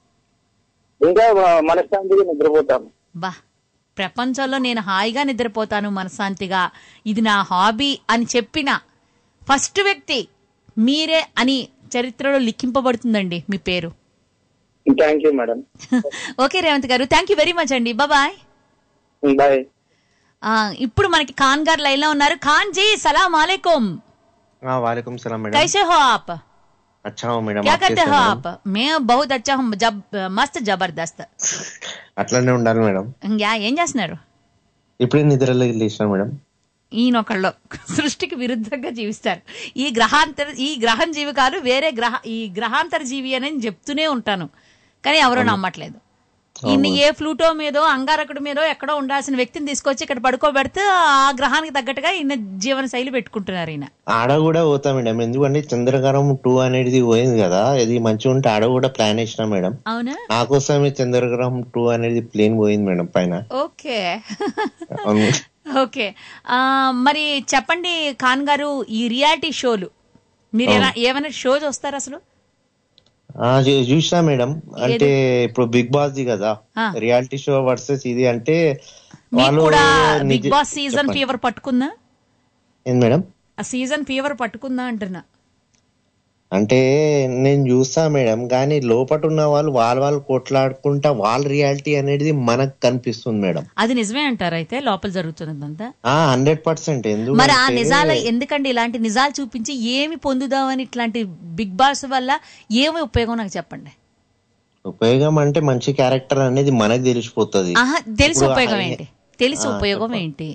ఇంకా మనశ్శాంతిగా నిద్రపోతాను బా ప్రపంచంలో నేను హాయిగా నిద్రపోతాను మనశాంతిగా ఇది నా హాబీ అని చెప్పిన ఫస్ట్ వ్యక్తి మీరే అని చరిత్రలో లిఖింపబడుతుందండి మీ పేరు thank you madam okay Revanth గారు థ్యాంక్ యూ వెరీ మచ్ అండి బాయ్ బాయ్ ఇప్పుడు మనకి ఖాన్ గారు లైన్ లో ఉన్నారు ఖాన్ జీ సలాం అలైకుం हाँ वालेकुम सलाम मैडम कैसे हो आप अच्छा हो मैडम क्या आप करते कैसे हो हैं, आप मैं बहुत अच्छा हूँ जब मस्त जबरदस्त मैडम? అట్లనే ఉండాలి మేడం యా ఏం చేస్తున్నారు ఇప్పుడే నిద్రలోకి లేచిన మేడం ఈయనొకళ్ళు సృష్టికి విరుద్ధంగా జీవిస్తారు ఈ గ్రహాంతర ఈ గ్రహం జీవి కాదు వేరే గ్రహ ఈ గ్రహాంతర జీవి అని నేను చెప్తూనే ఉంటాను కానీ ఎవరూ నమ్మట్లేదు ఇన్ని ఏ ఫ్లూటో మీదో అంగారకుడి మీదో ఎక్కడో ఉండాల్సిన వ్యక్తిని తీసుకొచ్చి ఇక్కడ పడుకోబెడితే ఆ గ్రహానికి తగ్గట్టుగా ఈయన జీవన శైలి పెట్టుకుంటున్నారు ఈయన ఆడ కూడా పోతా మేడం ఎందుకంటే చంద్రగ్రహం టూ అనేది పోయింది కదా ఇది మంచిగా ఉంటే ఆడ కూడా ప్లాన్ వేసిన మేడం అవునా నా కోసమే చంద్రగ్రహం టూ అనేది ప్లేన్ పోయింది మేడం పైన ఓకే అవును. ఓకే ఆ, మరి చెప్పండి ఖాన్ గారు ఈ రియాలిటీ షోలు మీరు ఎలా ఏమైనా షో చూస్తారు అసలు ఆ, చూ- చూసినా మేడం అంటే ఇప్పుడు బిగ్ బాస్ ది కదా ఆ. రియాలిటీ షో వర్సెస్ ఇది అంటే మీకు వాళ్ళు కూడా బిగ్ నిజ- బాస్ సీజన్ చెప్పండి. ఫీవర్ పట్టుకుందా ఏంది మేడం ఆ సీజన్ ఫీవర్ పట్టుకుందా అంటున్నా అంటే నేను చూస్తా మేడం కానీ లోపట ఉన్న వాళ్ళు వాళ్ళ వాళ్ళు కొట్లాడుకుంటా వాళ్ళ రియాలిటీ అనేది మనకు కనిపిస్తుంది మేడం అది నిజమే అంటారు అయితే లోపల జరుగుతున్నదంతా ఆ హండ్రెడ్ పర్సెంట్ మరి ఆ ఎందుకంటే నిజాలు ఎందుకండి ఇలాంటి నిజాలు చూపించి ఏమి పొందుదామని ఇట్లాంటి బిగ్ బాస్ వల్ల ఏమి ఉపయోగం నాకు చెప్పండి ఉపయోగం అంటే మంచి క్యారెక్టర్ అనేది మనకు తెలిసిపోతుంది ఆహా తెలిసి ఇప్పుడు ఉపయోగం ఆయన- ఏంటి తెలిసి ఆ, ఉపయోగం చెప్పండి. ఏంటి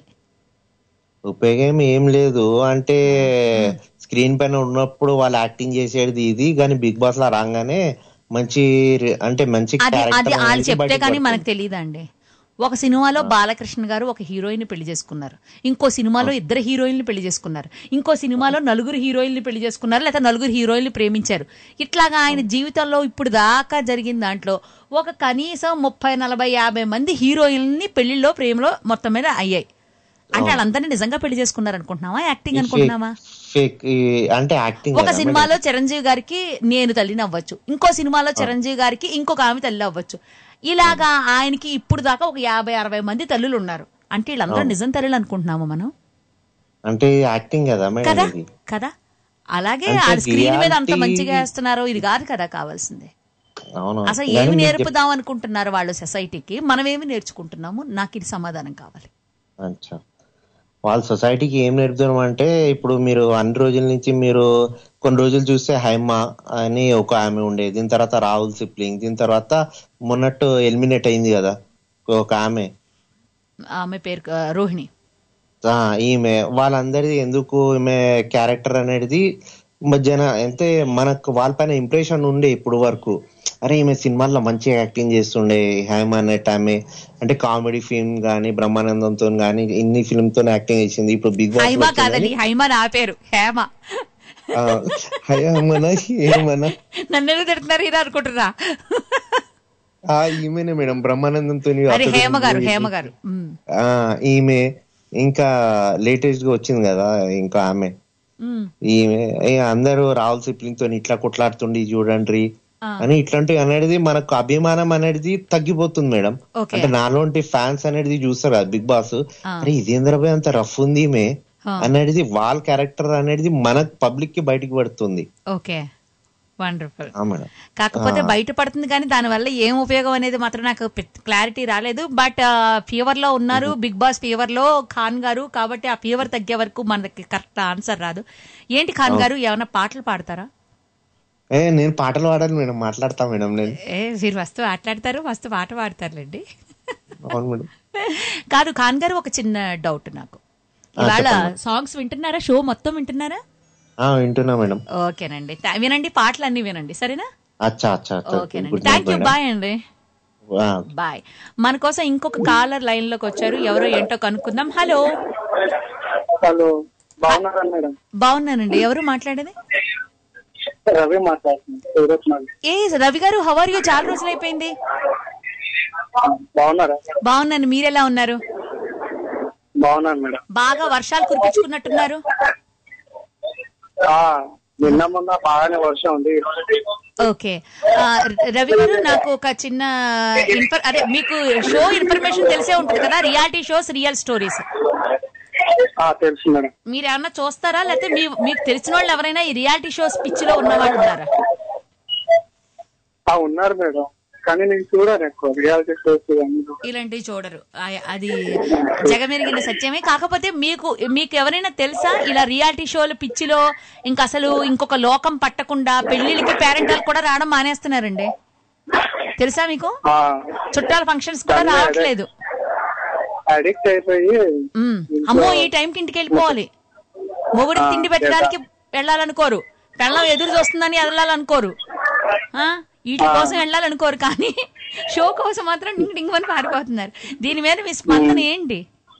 ఉపయోగం ఏం లేదు అంటే స్క్రీన్ పైన ఉన్నప్పుడు వాళ్ళు యాక్టింగ్ చేసేది ఇది కానీ బిగ్ బాస్ లా రాగానే మంచి రి- అంటే మంచి అది అది క్యారెక్టర్ వాళ్ళు అనేది చెప్తే బయటకు కానీ పడుతుంది. మనకు తెలియదండి ఒక సినిమాలో బాలకృష్ణ గారు ఒక హీరోయిన్ పెళ్లి చేసుకున్నారు ఇంకో సినిమాలో ఇద్దరు హీరోయిన్లు పెళ్లి చేసుకున్నారు ఇంకో సినిమాలో నలుగురు హీరోయిన్లు పెళ్లి చేసుకున్నారు లేదా నలుగురు హీరోయిన్లు ప్రేమించారు ఇట్లాగా ఆయన జీవితంలో ఇప్పుడు దాకా జరిగిన దాంట్లో ఒక కనీసం ముప్పై నలభై యాభై మంది హీరోయిన్ని పెళ్లిలో ప్రేమలో మొత్తం మీద అయ్యాయి అంటే వాళ్ళందరినీ నిజంగా పెళ్లి చేసుకున్నారు అనుకుంటున్నావా యాక్టింగ్ అనుకుంటున్నావా ఫేక్ అంటే యాక్టింగ్ ఒక సినిమాలో చిరంజీవి గారికి నేను తల్లిని అవ్వచ్చు ఇంకో సినిమాలో చిరంజీవి గారికి ఇంకొక ఆమె తల్లి అవ్వచ్చు ఇలాగా ఆయనకి ఇప్పుడు దాకా ఒక యాభై అరవై మంది తల్లులు ఉన్నారు అంటే వీళ్ళందరూ అవును. నిజం తల్లులు అనుకుంటున్నాము మనం అంటే యాక్టింగ్ కదా మేడం కదా ఇది కదా అలాగే అంటే ఆ స్క్రీన్ మీద అంత reality- మంచిగా వేస్తున్నారు ఇది కాదు కదా కావాల్సింది అవును అసలు కానీ ఏమి మీరు నేర్పుదాం అనుకుంటున్నారు వాళ్ళు సొసైటీకి మనం ఏమి నేర్చుకుంటున్నాము నాకు ఇది సమాధానం కావాలి అచ్చా వాళ్ళ సొసైటీకి ఏం నేర్పుతారు అంటే ఇప్పుడు మీరు అన్ని రోజుల నుంచి మీరు కొన్ని రోజులు చూస్తే హైమా అని ఒక ఆమె ఉండేది దీని తర్వాత రాహుల్ సిప్లింగ్ దీని తర్వాత మొన్నట్టు ఎలిమినేట్ అయింది కదా ఒక ఆమె ఆమె పేరు ఆ, రోహిణి ఆ, ఈమె వాళ్ళందరిది ఎందుకు ఈమె క్యారెక్టర్ అనేది మధ్యన అంటే మనకు వాళ్ళపైన ఇంప్రెషన్ ఉండే ఇప్పుడు వరకు అరే ఈమె సినిమాల్లో మంచిగా యాక్టింగ్ చేస్తుండే హేమ అన్నట్టు ఆమె అంటే కామెడీ ఫిల్మ్ గానీ బ్రహ్మానందంతో గానీ ఇన్ని ఫిల్మ్ తో యాక్టింగ్ చేసింది ఇప్పుడు బిగ్ బాస్ హైమా కాదండి హైమా నా పేరు హేమ హేమనా ఏమన్నా నన్ను ఎందుకు తిడుతున్నారు ఇది అనుకుంటున్నా ఆ ఈమెనే మేడం బ్రహ్మానందంతో అరే హేమ గారు హేమ గారు ఉమ్. ఆ ఈమె ఇంకా లేటెస్ట్ గా వచ్చింది కదా ఇంకా ఆమె ఉమ్. ఈమె ఏ అందరూ రాహుల్ సిప్లింగ్ తో ఇట్లా కొట్లాడుతుండి చూడండి ఆ. అని ఇట్లాంటివి అనేది మనకు అభిమానం అనేది తగ్గిపోతుంది మేడం ఓకే. అంటే నాలోంటి ఫ్యాన్స్ అనేది చూస్తారు కదా బిగ్ బాస్ ఆ. అరే ఇదేంద్రబాయ్ అంత రఫ్ ఉంది ఈమె ఆ. అనేది వాళ్ళ క్యారెక్టర్ అనేది మనకు పబ్లిక్ కి బయటికి పడుతుంది ఓకే వండర్ఫుల్ ఆ మేడం కాకపోతే ఆ. బయట పడుతుంది కానీ దానివల్ల ఏం ఉపయోగం అనేది మాత్రం నాకు క్లారిటీ రాలేదు బట్ ఫీవర్ లో ఉన్నారు బిగ్ బాస్ ఫీవర్ లో ఖాన్ గారు కాబట్టి ఆ ఫీవర్ తగ్గే వరకు మనకి కరెక్ట్ ఆన్సర్ రాదు ఏంటి ఖాన్ అవును. గారు ఏమైనా పాటలు పాడతారా ఏ నేను పాటలు పాడాను మేడం మాట్లాడతా మేడం నేను ఏ మీరు మస్తు మాట్లాడతారు మస్తు పాట పాడతారులేండి అవును మేడం కాదు ఖాన్ గారు ఒక చిన్న డౌట్ నాకు ఆ, ఇవాళ చెప్పండి. సాంగ్స్ వింటున్నారా షో మొత్తం వింటున్నారా ఆ వింటున్నా మేడం ఓకేనండి థా- వినండి పాటలు అన్ని వినండి సరేనా అచ్చా అచ్చా అచ్చా ఓకేనండి good thank night you madam bye అండి ఆ, బాయ్ మన కోసం ఇంకొక కాలర్ లైన్ లోకి వచ్చారు ఎవరో ఏంటో కనుక్కుందాం హలో హలో బాగున్నారా మేడం బాగున్నానండి ఎవరు మాట్లాడేది రవి మాట్లాడుతున్నాను సూరత్ నుండి. ఏ రవి గారు హవర్ యూ చాలా రోజులు అయిపోయింది బాగున్నారా బాగున్నాను మీరెలా ఉన్నారు బాగున్నాను మేడం బాగా వర్షాలు కురిపించుకున్నట్టున్నారు ఆ, నిన్న మొన్న బాగానే వర్షం ఉంది ఈ రోజు ఓకే ఆ, రవి గారు నాకు ఒక చిన్న ఇన్ఫర్ అదే మీకు షో ఇన్ఫర్మేషన్ తెలిసే ఉంటుంది కదా రియాలిటీ షోస్ రియల్ స్టోరీస్ ఆ, తెలుసు మేడం మీరు ఏమన్నా చూస్తారా లేకపోతే మీ మీకు తెలిసిన వాళ్ళు ఎవరైనా ఈ రియాలిటీ షోస్ పిచ్చిలో ఉన్న వాళ్ళు ఉన్నారా ఆ ఉన్నారు మేడం కానీ నేను చూడను ఎక్కువ రియాలిటీ షోస్ అన్ని ఇలాంటివి చూడరు ఆ- అది జగమెరిగిన సత్యమే కాకపోతే మీకు మీకు ఎవరైనా తెలుసా ఇలా రియాలిటీ షోలు పిచ్చిలో ఇంకా అసలు ఇంకొక లోకం పట్టకుండా పెళ్లిళ్ళకి పేరెంటాలు కూడా రావడం మానేస్తున్నారండి తెలుసా మీకు ఆ, చుట్టాల ఫంక్షన్స్ కూడా అదే, అదే. రావట్లేదు అడిక్ట్ అయిపోయి ఉమ్. అమ్మో ఈ టైంకి ఇంటికి వెళ్ళిపోవాలి మొగుడికి తిండి పెట్టడానికి వెళ్ళాలనుకోరు పెళ్ళం ఎదురు చూస్తుందని వెళ్ళాలనుకోరు ఆ? వీటి కోసం వెళ్ళాలనుకోరు కానీ షో కోసం మాత్రం డింగ్ డింగ్ అని పారిపోతున్నారు దీని మీద మీ స్పందన ఏంటి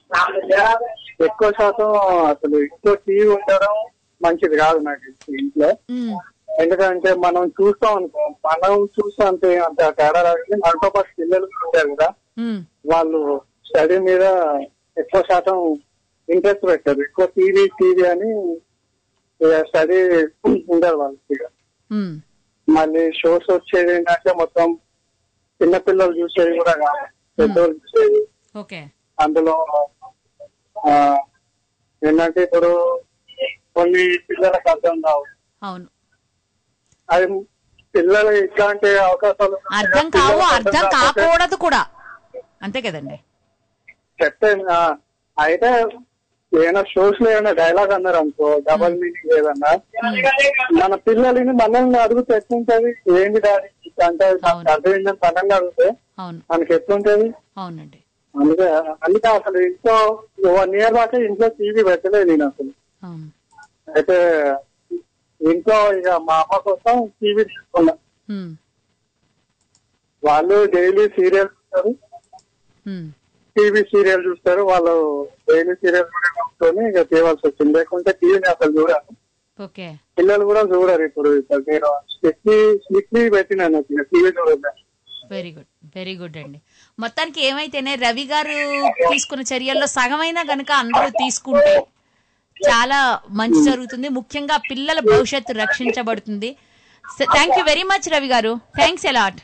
ఎక్కువ శాతం అసలు ఇంట్లో టీవీ ఉండడం మంచిది కాదు నాకు ఇంట్లో ఉమ్. ఎందుకంటే మనం చూస్తాం అనుకో మనం చూస్తాం అంతే అంత తేడా రాదు మనతో పాటు పిల్లలు కూడా ఉంటారు కదా ఉమ్. వాళ్ళు స్టడీ మీద ఎక్కువ శాతం ఇంట్రెస్ట్ పెట్టారు ఎక్కువ టీవీ టీవీ అని స్టడీ ఉండదు వాళ్ళకి ఇక. ఉమ్. మళ్ళీ షోస్ వచ్చేది ఏంటంటే మొత్తం చిన్నపిల్లలు చూసేది కూడా కాదు పెద్దోళ్ళు చూసేది ఓకే అందులో ఆ, ఏంటంటే ఇప్పుడు కొన్ని పిల్లలకు అర్థం కావు అవును అది పిల్లలు ఇట్లాంటి అవకాశాలు అర్థం కావు పిల్లలకు అర్థం కాకపోతే కాకూడదు కూడా అంతే కదండి చెప్తే ఆ, అయితే ఏమైనా షోస్ లో ఏమైనా డైలాగ్ అన్నారు అనుకో డబల్ మీనింగ్ ఏదన్నా మన పిల్లలని మనల్ని అడుగుతే ఎట్లుంటది ఏంటి డాడీ అంటే నాకు అర్థమైందని పనంగా అడిగితే అవును మనకి ఎట్లుంటది అవునండి అందుకే అందుకే అసలు ఇంట్లో వన్ ఇయర్ దాకా ఇంట్లో టీవీ పెట్టలేదు నేను అసలు అవును అయితే ఇంట్లో ఇక మా అమ్మ కోసం టీవీ తీసుకున్నా ఉమ్. వాళ్ళు డైలీ సీరియల్ చూస్తారు ఉమ్. టీవీ సీరియల్ చూస్తారు వాళ్ళు డైలీ సీరియల్ కూడా కొనుక్కొని ఇక తేవాల్సి వచ్చింది లేకుంటే టీవీని అసలు చూడాలి ఓకే పిల్లలు కూడా చూడరు ఇప్పుడు ఇప్పుడు నేను స్ట్రిక్ట్లీ స్ట్రిక్ట్లీ పెట్టినాను టీవీ చూడదు వెరీ గుడ్ వెరీ గుడ్ అండి మొత్తానికి ఏమైతేనే రవి గారు తీసుకున్న చర్యల్లో సగమైనా గనక అందరూ తీసుకుంటే చాలా మంచి జరుగుతుంది ముఖ్యంగా పిల్లల భవిష్యత్తు రక్షించబడుతుంది thank you very much Ravi గారు థ్యాంక్స్ ఎలాట్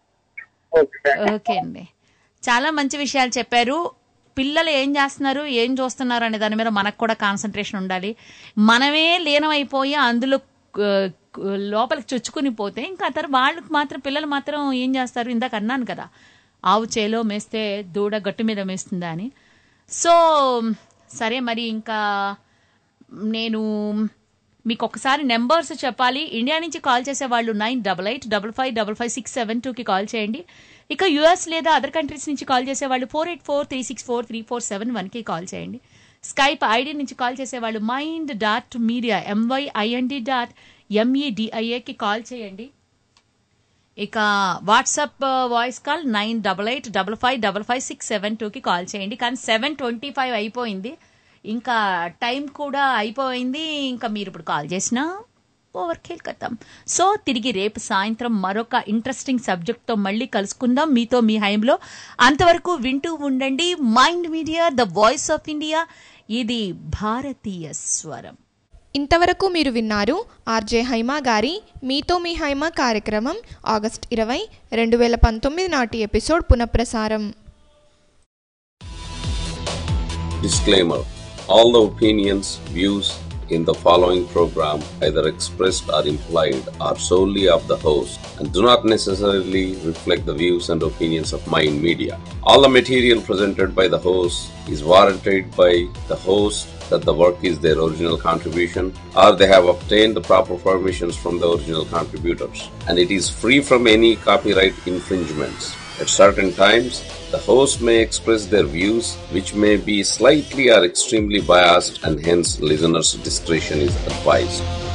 ఓకే అండి చాలా మంచి విషయాలు చెప్పారు పిల్లలు ఏం చేస్తున్నారు ఏం చూస్తున్నారు అనే దాని మీద మనకు కూడా కాన్సన్ట్రేషన్ ఉండాలి మనమే లీనమైపోయి అందులో ఆ, లోపలికి చొచ్చుకుని పోతే ఇంకా తర్వాత వాళ్ళకి మాత్రం పిల్లలు మాత్రం ఏం చేస్తారు ఇందాక అన్నాను కదా ఆవు చేలో మేస్తే దూడ గట్టు మీద మేస్తుందా అని సో సరే మరి ఇంకా నేను మీకు ఒకసారి నెంబర్స్ చెప్పాలి ఇండియా నుంచి కాల్ చేసే వాళ్ళు nine double eight double five double five six seven టూకి కాల్ చేయండి ఇక యుఎస్ లేదా అదర్ కంట్రీస్ నుంచి కాల్ చేసే వాళ్ళు four eight four three six four three four seven వన్కి కాల్ చేయండి స్కైప్ ఐడి నుంచి కాల్ చేసే వాళ్ళు Mind dot Media M Y I N D dot ఎంఈడిఐఏకి కాల్ చేయండి ఇక WhatsApp voice call nine double eight double five double five six seven టూకి call చేయండి కానీ సెవెన్ ట్వంటీ ఫైవ్ అయిపోయింది ఇంకా టైం కూడా అయిపోయింది ఇంకా మీరు ఇప్పుడు కాల్ చేసినా ఓవర్ ఖేల్ కథం సో తిరిగి రేపు సాయంత్రం మరొక ఇంట్రెస్టింగ్ సబ్జెక్ట్తో మళ్ళీ కలుసుకుందాం మీతో మీ హైంలో అంతవరకు వింటూ ఉండండి Mind Media the voice of India ఇది భారతీయ స్వరం ఇంతవరకు మీరు విన్నారు ఆర్జే హైమా గారి మీతో మీ హైమా కార్యక్రమం ఆగస్ట్ ఇరవై రెండు వేల పంతొమ్మిది నాటి ఎపిసోడ్ పునఃప్రసారం Disclaimer All the opinions, views in the following program, either expressed or implied, are solely of the host and do not necessarily reflect the views and opinions of Mind Media. All the material presented by the host is warranted by the host that the work is their original contribution or they have obtained the proper permissions from the original contributors and it is free from any copyright infringements. At certain times, the host may express their views which may be slightly or extremely biased and hence listeners' discretion is advised.